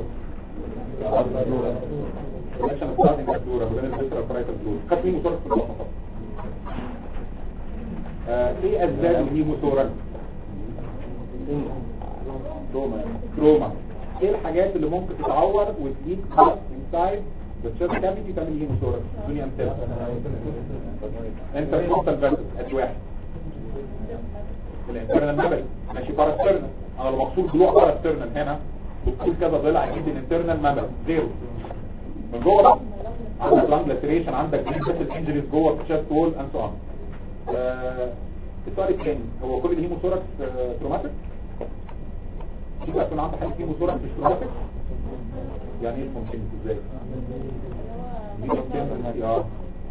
عشان ستارتنج كابتوره بدل الفكره برايتال فلور خد هيموسور في الوسط آه، ايه اسباب الهيموسورا تروما تروما ايه الحاجات اللي ممكن تتعور وتليك انسايد ذا تشيست كافيتي تعمل هيموسورا الدنيا امثله انت توصل بس ادي واحد الانترنال ميموري ماشي باراسترنال انا لو مقصود ضلوع باراسترنال هنا بتقول كذا ضلع اكيد الانترنال ميموري زيرو من جوه بقى عندك لانج لاتريشن عندك جينيتال انجريز جوه في الشست وول اند سو اون السؤال الثاني هو كل الهيموثوركس تروماتيك يبقى يكون عندك حاجه هيموثوركس مش تروماتيك يعني ايه ممكن ازاي دي ممكن اه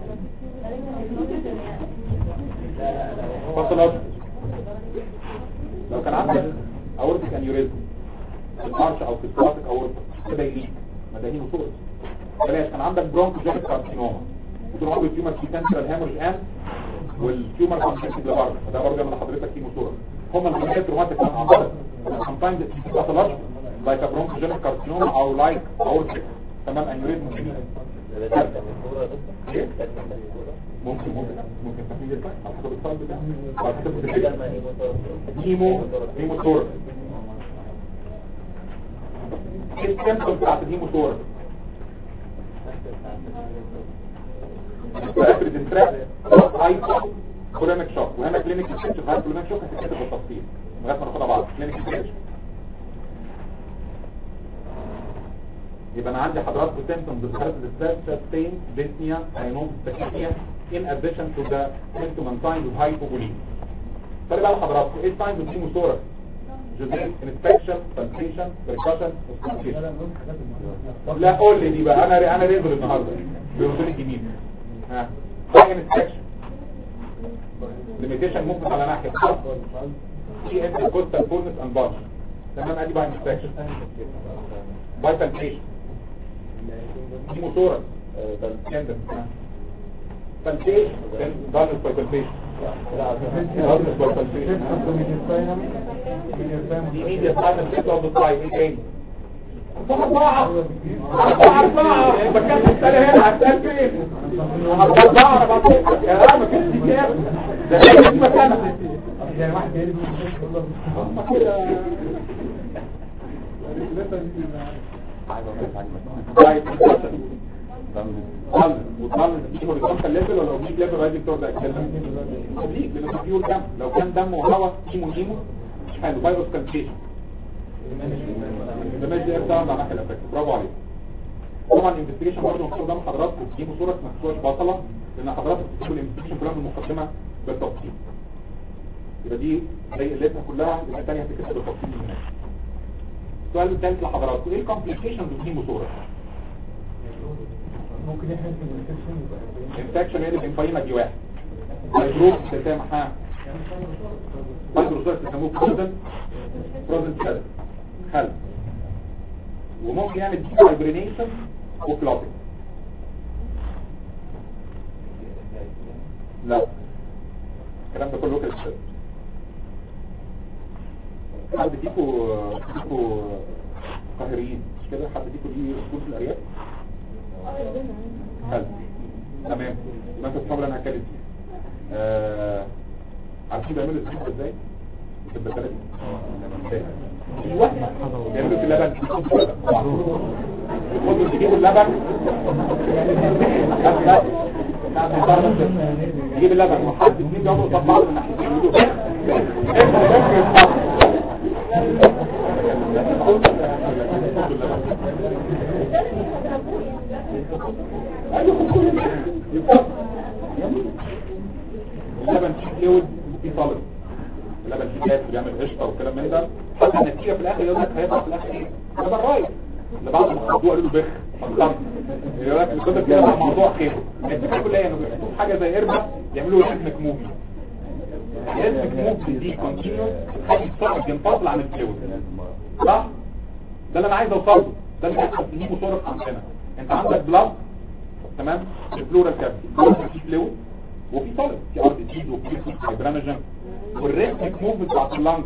فصلات لو كان عندك اورتيك انيوريزم في الارش او في السيراتيك اورتيك كده يليك ما ده هيموثوركس بلاش كان عندك برونكوجينيك كارسينوما وتروح عندك تيومر في سنترال هامرج ان والتيومر كونسنتريك لبره فده برضه من حضرتك هيموثوركس هم الحاجات روماتيك عن عضلات sometimes it's pathologic like a bronchogenic carcinoma او like aortic تمام انيوريزم ايه ممكن ممكن ممكن تحميل الفايل على حسب الفايل بتاعه على حسب الفكرة هيمو هيموثوركس ايه السيمبتوم بتاعت الهيموثوركس رابد ديستريس هايبو كولينيك شوك وهنا كلينيك ستيج هايبو كولينيك شوك هتتكتب بالتفصيل لغايه ما ناخدها بعض كلينيك ستيج يبقى انا عندي حضراتكم symptoms of heart distress, chest pain, dyspnea, cyanosis, tachycardia in addition to the symptom and signs of hypovolemia. خلي بقى حضراتكم ايه signs of hemothorax? جزئين inspection, palpation, percussion, auscultation. لا قول لي دي بقى انا انا ريزل النهارده بيردوني الجميل ها high inspection limitation movement على ناحيه في intercostal fullness and bulge تمام ادي باي انسبكشن باي بالبيشن دي موتورة تندم بالبيشن دارنس باي بالبيشن دارنس باي بالبيشن دي ميديا ساينس كده اوف ذا ايه تاني أربعة أربعة أربعة بكلم السنة هنا هتسأل فين أربعة أربعة يا لا ما كانش دي كام ده هي دي مكانها يعني واحد جاي يقول لك هم كده طيب ضل وضل دي هوريزونتال ليفل ولا اوبليك ليفل رايزنج تورد اكسلريشن اوبليك لان الفيول كام لو كان دم وهواء هيمو هيمو مش حلو فيروس كانسيشن ده ماشي ده بتاع على ناحيه الافكت برافو عليك طبعا الانفستيجيشن برضه المفروض قدام حضراتكم تجيبوا صوره ما تكونش بطله لان حضراتكم بتجيبوا الانفستيجيشن كلها من المقدمه بالتفصيل يبقى دي زي قلتها كلها يبقى الثانيه هتكتب بالتفصيل من هناك السؤال الثالث لحضراتكم ايه الكومبليكيشنز اوف هيموثوركس ممكن يحس بالانفكشن يبقى انفكشن هي اللي بنفهمها دي واحد فايبروز تسامح فايبروز تسموه فروزن فروزن سيل خلف وممكن يعمل دي فايبرينيشن وكلوتنج لا الكلام ده كله كده حد فيكو فيكو قاهريين مش كده حد فيكو ليه رسول في الارياف حلو تمام يبقى انت الصبر انا هتكلم فيه آه، عارفين بيعملوا الزبده ازاي في البلد ايوه بيعملوا في اللبن بيحطوا تجيبوا اللبن لا لا لا بيضرب بس. يجيب اللبن وحد يجيب يقعدوا قصاد بعض من ناحيتين يقولوا اللبن فيه فلويد وفيه صلب اللبن فيه جاز بيعمل قشطه والكلام من ده حتى النتيجه في الاخر يقول لك هيطلع في الاخر ايه لبن رايب اللي بعد ما خدوه قالوا له بخ فانصرف يقول لك الكتب كده بقى موضوع خير الفكره كلها انه بيحطوا حاجه زي قربه يعملوا ريتمك موفمنت ريتمك موفمنت دي كونتينيوس حاجه الصعب ينفصل عن الفلويد صح ده اللي انا عايز اوصل له ده اللي بيحصل في الهيموثوركس عندنا انت عندك بلاد تمام الفلورال كافيتي في فلويد وفي طالب في ارض جديد وفي فايبرانجن والريتمك موفمنت بتاعت اللنج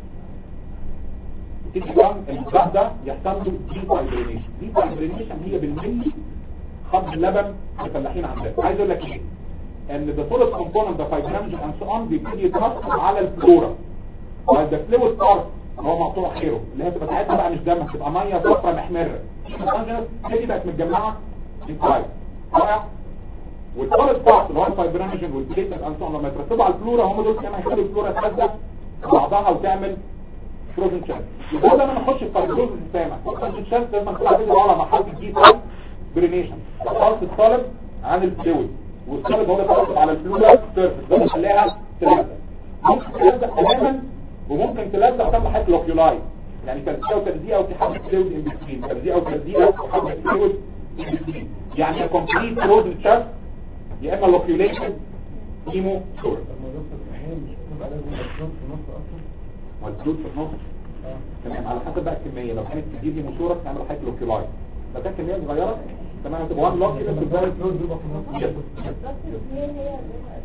تيجي بقى البتاع ده يحصل له دي فايبرينيشن دي فايبرينيشن هي بالملي خط اللبن الفلاحين عندنا عايز اقول لك ايه ان the solid component the fibrinogen and so on بيبتدي يترسب على الفلورا وال the fluid part هو مقطوع خيره اللي هي بتبقى ساعتها بقى مش دم هتبقى ميه صفرا محمره هي دي بقت متجمعه انسايد رائع والثالث بارت اللي هو الفايبرينوجين والبليتنت انسون لما يترتبوا على الفلورا هم دول كمان هيخلوا الفلورا تهزق بعضها وتعمل فروزن شانس يبقى لما نخش في فايبروز السامة فروزن شانس لازم نطلع كده ورا مرحله الدي برينيشن خالص الطالب عن الفلويد والطالب هو اللي بيترتب على الفلورا سيرفيس ده اللي خلاها تلزق ممكن تلزق تماما وممكن تلزق تعمل حاجه لوكيولاي يعني تلزيقه وتلزيقه وفي حبه فلويد ان بتوين تلزيقه وتلزيقه وحبه فلويد ان بتوين يعني كومبليت فروزن شانس يا اما لوكيوليشن هيمو سورس لما يوصل الحين مش بتبقى لازم الفلوس في النص اصلا والفلوس في النص تمام على حسب بقى الكميه لو كانت كتير هيمو سورس تعمل حاجه لوكيولاي لو كانت كميه صغيره تمام هتبقى وان لوك كده بتبقى بتبقى الفلوس بيبقى في النص يس هي هي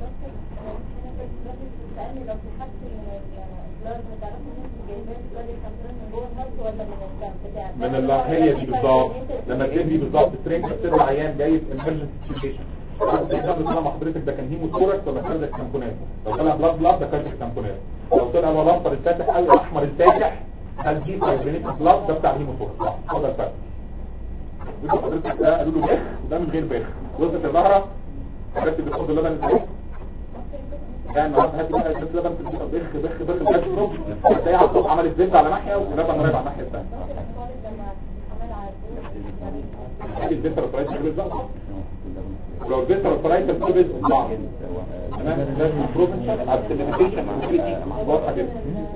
لو في حد البلاد بتعرفوا ان انتوا جايبين بلاد الكامبرين من جوه الهرس ولا من الدم بتاع من اللحية دي بالظبط لما تدي بالظبط سترينج بتبقى عيان جاي في emergency situation ده طلع مع حضرتك ده كان هيمو ثوركس ولا كاردياك تامبونات لو طلع بلاد بلاد ده كاردياك تامبونات لو طلع هو الاصفر الفاتح او الاحمر الفاتح ده دي فايبرينيك بلاد ده بتاع هيمو ثوركس صح هو ده الفرق يبقى حضرتك ده قالوا له بخ وده من غير بخ وصلت الظهره حضرتك بتاخد اللبن ازاي يعني النهارده هاتي بقى البس لبن تديها بخ بخ بخ لغايه الصبح هتلاقي على الصبح عملت زبده على ناحيه ولبن رايب على الناحيه الثانيه هذه البنتر الفرايتس اللي بالظبط ولو البنتر الفرايتس اللي بالظبط بعض تمام لازم بروفنشن ابسليميشن موبيليتي واضحه جدا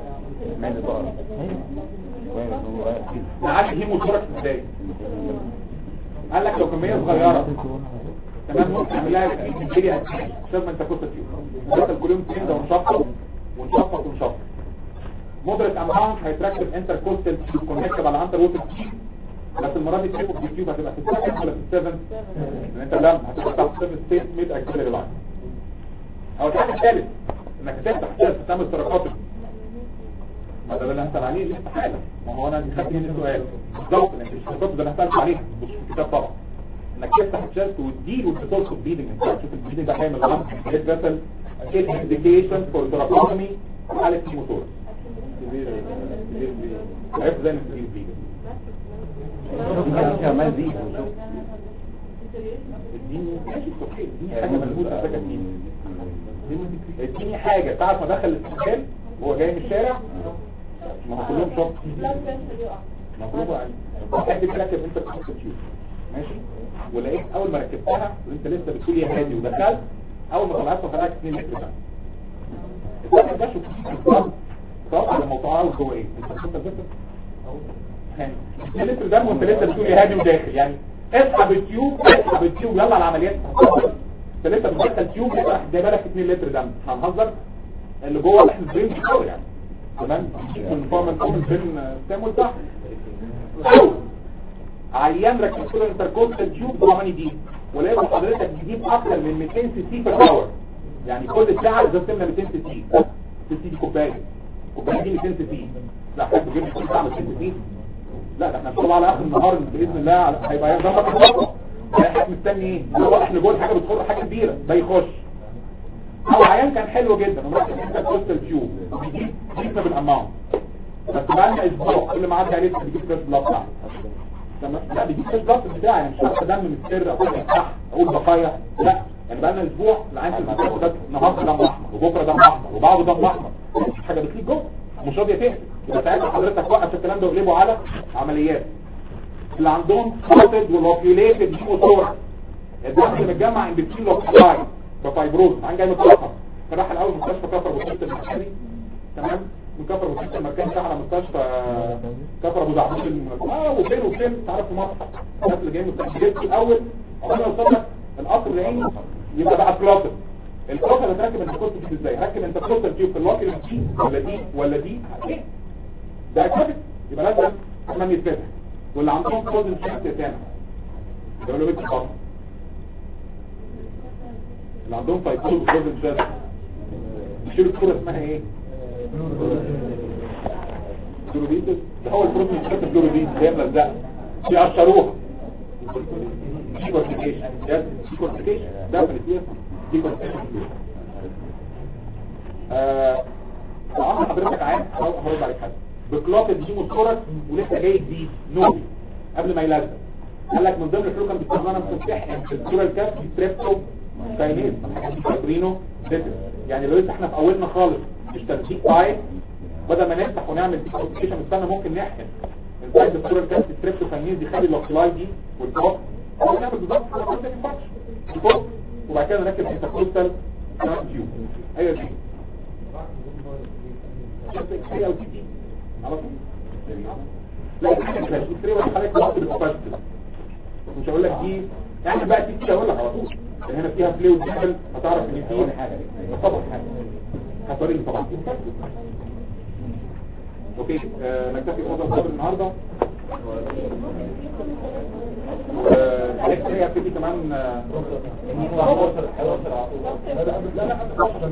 نعالج هيموثوركس ازاي قال لك لو كميه صغيره تمام ممكن نعمل لها الكيمياء بسبب ما انت كنت فيه مثلا كل يوم تنزل ونشفط ونشفط ونشفط مودريت اماونت هيتركب انتر كوستال تيوب كونكتد على انتر ووتر تيوب بس المره دي التيب اوف دي تيوب هتبقى في السكند ولا في السفن لان انت لم هتبقى تحت 7 ستيت ميد اكسلري لاين او الحاجه الثالث انك تفتح كده تعمل تراكات ما ده اللي هنسال عليه لسه حالا ما هو انا خدت مني السؤال بالظبط انك مش هتحط ده انا هسالك عليها مش في الكتاب طبعا انك تفتح الشاست وتدير وتسورس اوف بليدنج انت تشوف البليدنج ده هيعمل غلط جيت فيسل جيت انديكيشن فور تراكوتومي حاله كيموتورس عرفت زي ما تجيب بليدنج كمان دي اديني ماشي اوكي اديني حاجه ملموسه فاكر مين اديني حاجه تعرف ما دخل الاستقبال وهو جاي من الشارع ما هو كلهم شوك بلاد بريشر يقع مفروض عليه واحد بيركب انت تيوب ماشي ولقيت اول ما ركبتها وانت لسه بتقول يا هادي ودخلت اول ما طلعت طلعت 2 لتر دم الدم ده شوف بالظبط طبعا لما طلعوا جوه ايه انت كنت بس يعني 2 لتر دم وانت لسه بتقول يا هادي وداخل يعني اسحب التيوب اسحب التيوب يلا على العمليات انت لسه بتدخل تيوب لسه جايبه لك 2 لتر دم هنهزر اللي جوه احنا برين بيكور يعني تمام من فورمال كومن بين ستام والتحت او عيان ركبت له انتركوستال تيوب ضماني دي ولقيت حضرتك تجيب اكتر من 200 سي سي بير اور يعني كل ساعه اذا سمنا 200 سي سي 200 سي دي كوبايه كوبايه دي 200 سي سي لا حد بيجيب كل ساعه 200 سي سي لا ده احنا ان شاء الله على اخر النهار باذن الله هيبقى يضربك الخطوه احنا مستني ايه هو احنا جوه حاجه بتخر حاجه كبيره ده يخش او عيان كان حلو جدا ومركز انت كوستال تيوب بيجيب جيبنا بالاماونت بس بقى لنا اسبوع كل ما عدى عليه بيجيب كاش بلاد بتاعه تمام لا بيجيب كاش بلاد بتاعي يعني مش شرط دم من السر او كده صح اقول بقايا لا يعني بقى لنا اسبوع العيان في المستشفى ده النهارده دم احمر وبكره دم احمر وبعده دم احمر مش حاجه بتليك جوه مش راضيه تهدى يبقى ساعتها حضرتك وقف الكلام ده وقلبه على عمليات اللي عندهم سوتد ولوكيوليتد هيموثوركس الدم اللي متجمع ان بتشيل لوكيولاي بفايبروز عن جاي متوقف فراح الاول مستشفى كفر بسيط المركزي تمام من كفر بسيط المركزي راح على مستشفى كفر ابو زعبوط المناسبة. اه وفين وفين تعرف في مصر الناس اللي جايين مستشفى جبت الاول انا قلت لك القطر العيني يبقى بقى كلوتر الكلوتر هتركب انت كنت فيه ازاي ركب انت كلوتر تيوب في الواقع دي ولا دي ولا دي ايه ده كده يبقى لازم كمان يتفتح واللي عندهم كود الشمس تاني ده له بيت القطر اللي عندهم فايتوز وكود الشمس بيشيلوا الصورة اسمها ايه فلوريدس ده هو البروتين بتاعت الفلوريدس اللي هي ملزقه بيقشروها ديكورتيكيشن يس ديكورتيكيشن ده في الاسم ديكورتيكيشن آه طبعا حضرتك عايز هرد عليك حاجه بكلوت الهيموثوركس ولسه جاي جديد نوبي قبل ما يلزق قال لك من ضمن الحلول كان بيستخدمها مستحيل في الصوره الكاف ستريبتو كاينيز فاكرينه يعني لو لسه احنا في اولنا خالص مش تنسيق طايف بدل ما نفتح ونعمل ديكوتيشن استنى ممكن نحقن انسايد الصوره الكاف ستريبتو كاينيز يخلي الاوكسلاي دي والكوب هو نعمل بالظبط في الكوب ده الكوب وبعد كده نركب انتركوستال تيوب ايوه دي هي او دي على طول لا مش تقريبا حضرتك وقت بالفاست مش هقول لك دي يعني بقى دي هقول لك على طول لان هنا فيها بلاي وديبل هتعرف ان دي حاجه طبعا هتوريني طبعا اوكي آه، نكتفي بهذا القدر النهارده هي هتبتدي كمان آه، لا لا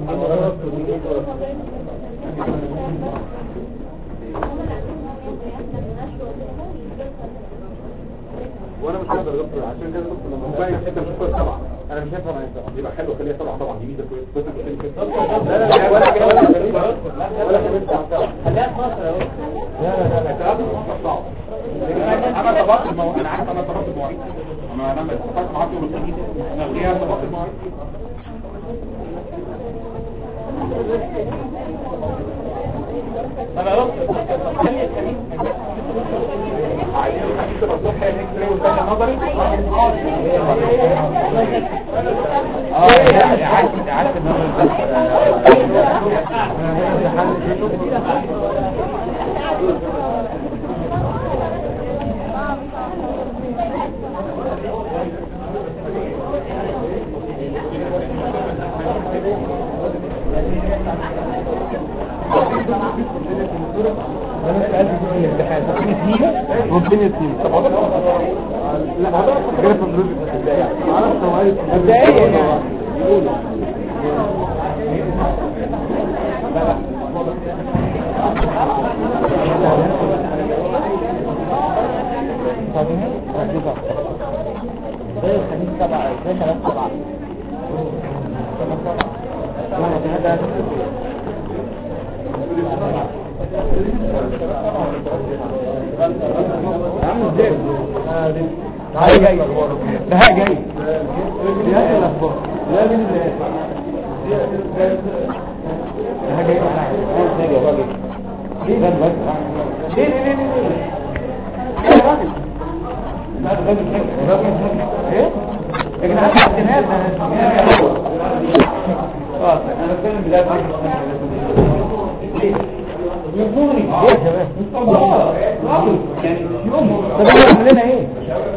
وانا مش هقدر ادخل عشان كده دكتور لما موبايل انت مش هتقدر طبعا انا مش هفهم انت يبقى حلو خليها طبعا طبعا دي ميزه كويسه كويسه كويسه لا لا لا ولا كده ولا كده ولا كده خليها في مصر اهو لا لا لا الكلام ده مش صعب انا طبقت المواعيد انا عارف انا طبقت المواعيد انا انا اتفقت معاك يوم الاثنين انا غير طبقت المواعيد انا رحت عايزين الخميس الصبح الاكس راي والثاني نظري اه يعني عارف عارف ممكن يتنين لا هذا غير تدريب مبدئيا يعني زي الخميس سبعة زي ثلاث سبعة عامل ازاي ده جاي ده جاي يا الاخبار لا من ده جاي ليه ده بس ليه ليه ليه ليه يا راجل لا ده راجل ايه يا جدعان احتمال اه انا بتكلم بجد يفوني ليه يا شباب يعني يوم طب يعمل لنا ايه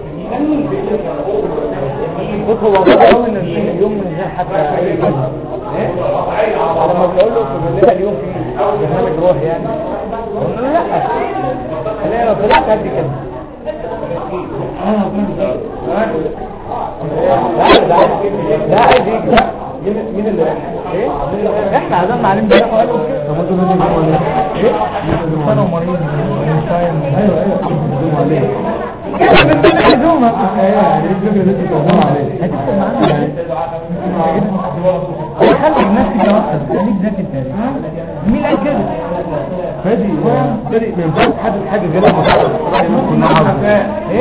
بص هو بيقول ان اليوم من غير حتى اي كلمه ايه لما بنقول له بيقول لنا اليوم في برنامج روح يعني قلنا له لا خلينا لو طلعت قد كده لا ده عايز ده عايز يجي لا مين مين اللي ايه احنا عزمنا عليه امبارح وقالوا كده طب انتوا مين اللي ايه انا ومريض مش فاهم ايوه ايوه بتقولوا عليه كده من ضمن العزومه ايوه دي الفكره اللي انتوا بتقولوا عليه هتكتب معانا خلي الناس تتوقف خليك ذاكر تاني مين قال كده فادي فادي ما ينفعش حد حاجه غير ما كنا عارفين ايه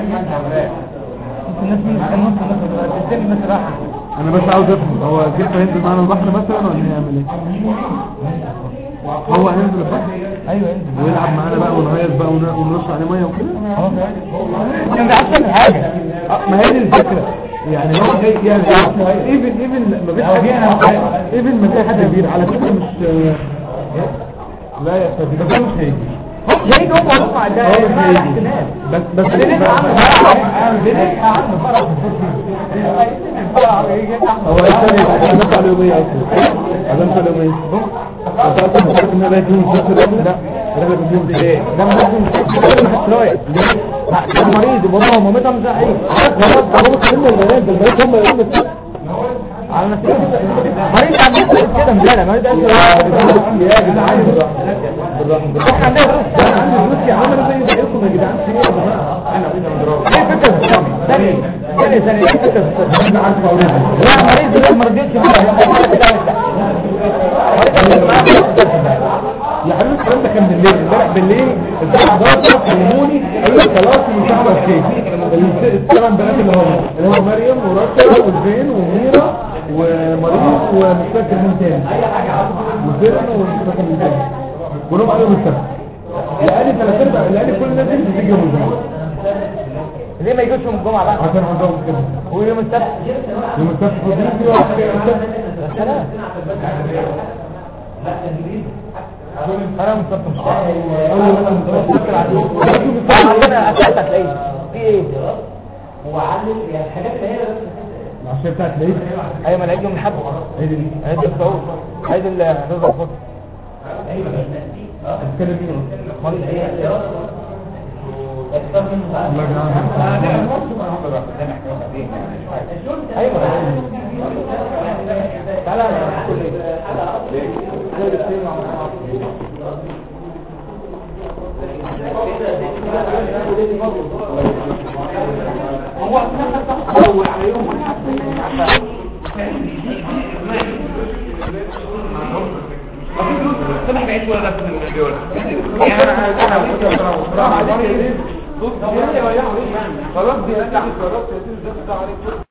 الناس مين كان نص الناس بتدي الناس راحه انا بس عاوز افهم هو كيف هينزل معانا البحر مثلا ولا هيعمل ايه هو هينزل البحر ايوه انت ويلعب معانا بقى ونهيص بقى ون- ونرش عليه ميه وكده انت عارف حاجه آه، ما هي دي الفكره يعني هو جاي يعني ايفن ايفن ما فيش حد ايفن ما في حد كبير على فكره مش لا يا استاذ بس ده مش هيجي جاي جوه وقع ده هو مش هيجي بس بس هو الثاني عزمت على يومية اصلا عزمت على يومية انت اصلا مش عارف ان انا لازم نسافر لا رحلة في اليوم دي ايه ده ما لازم ما حدش رايح ده مريض وبابا ومامتها مش عايز خلاص طالما كلمنا البنات ده البنات هم اللي يقولوا على نفسك مريض عم يقول كده مجاله مريض قال يا جدعان بالراحه بالراحه احنا عندنا فلوس انا عندي فلوس يا عم انا زي زيكم يا جدعان في ايه يا جماعه احنا عايزين نضرب ايه فكره ثانيه ثانيه ثانيه ايه فكره احنا عارف اولاد لا مريض ده ما رضيتش يا حبيبي الكلام ده كان بالليل امبارح بالليل الساعه 11 كلموني قالوا لي خلاص مش هعمل شيء الثمان بنات اللي هم اللي هو مريم ورشا وزين وميرا ومريم ومش فاكر مين تاني وزين ومش فاكر مين تاني كلهم قالوا بالسبت لقاني ثلاث ارباع لقاني كل الناس دي بتيجي يوم الجمعه ليه ما يجوش يوم الجمعه بقى عشان عندهم كده هو يوم السبت يوم السبت فاضيين في واحد كده السبت يا سلام انا مصطفى مش فاهم عندنا اسئله هتلاقيه في ايه العشاء بتاعت العيد ايوه ما العيد يوم الاحد عيد ال- عيد الصعود عيد الرضا الفطر هتتكلم مين مريض ايه الله يجعلها ايوه تعالى خلاص دي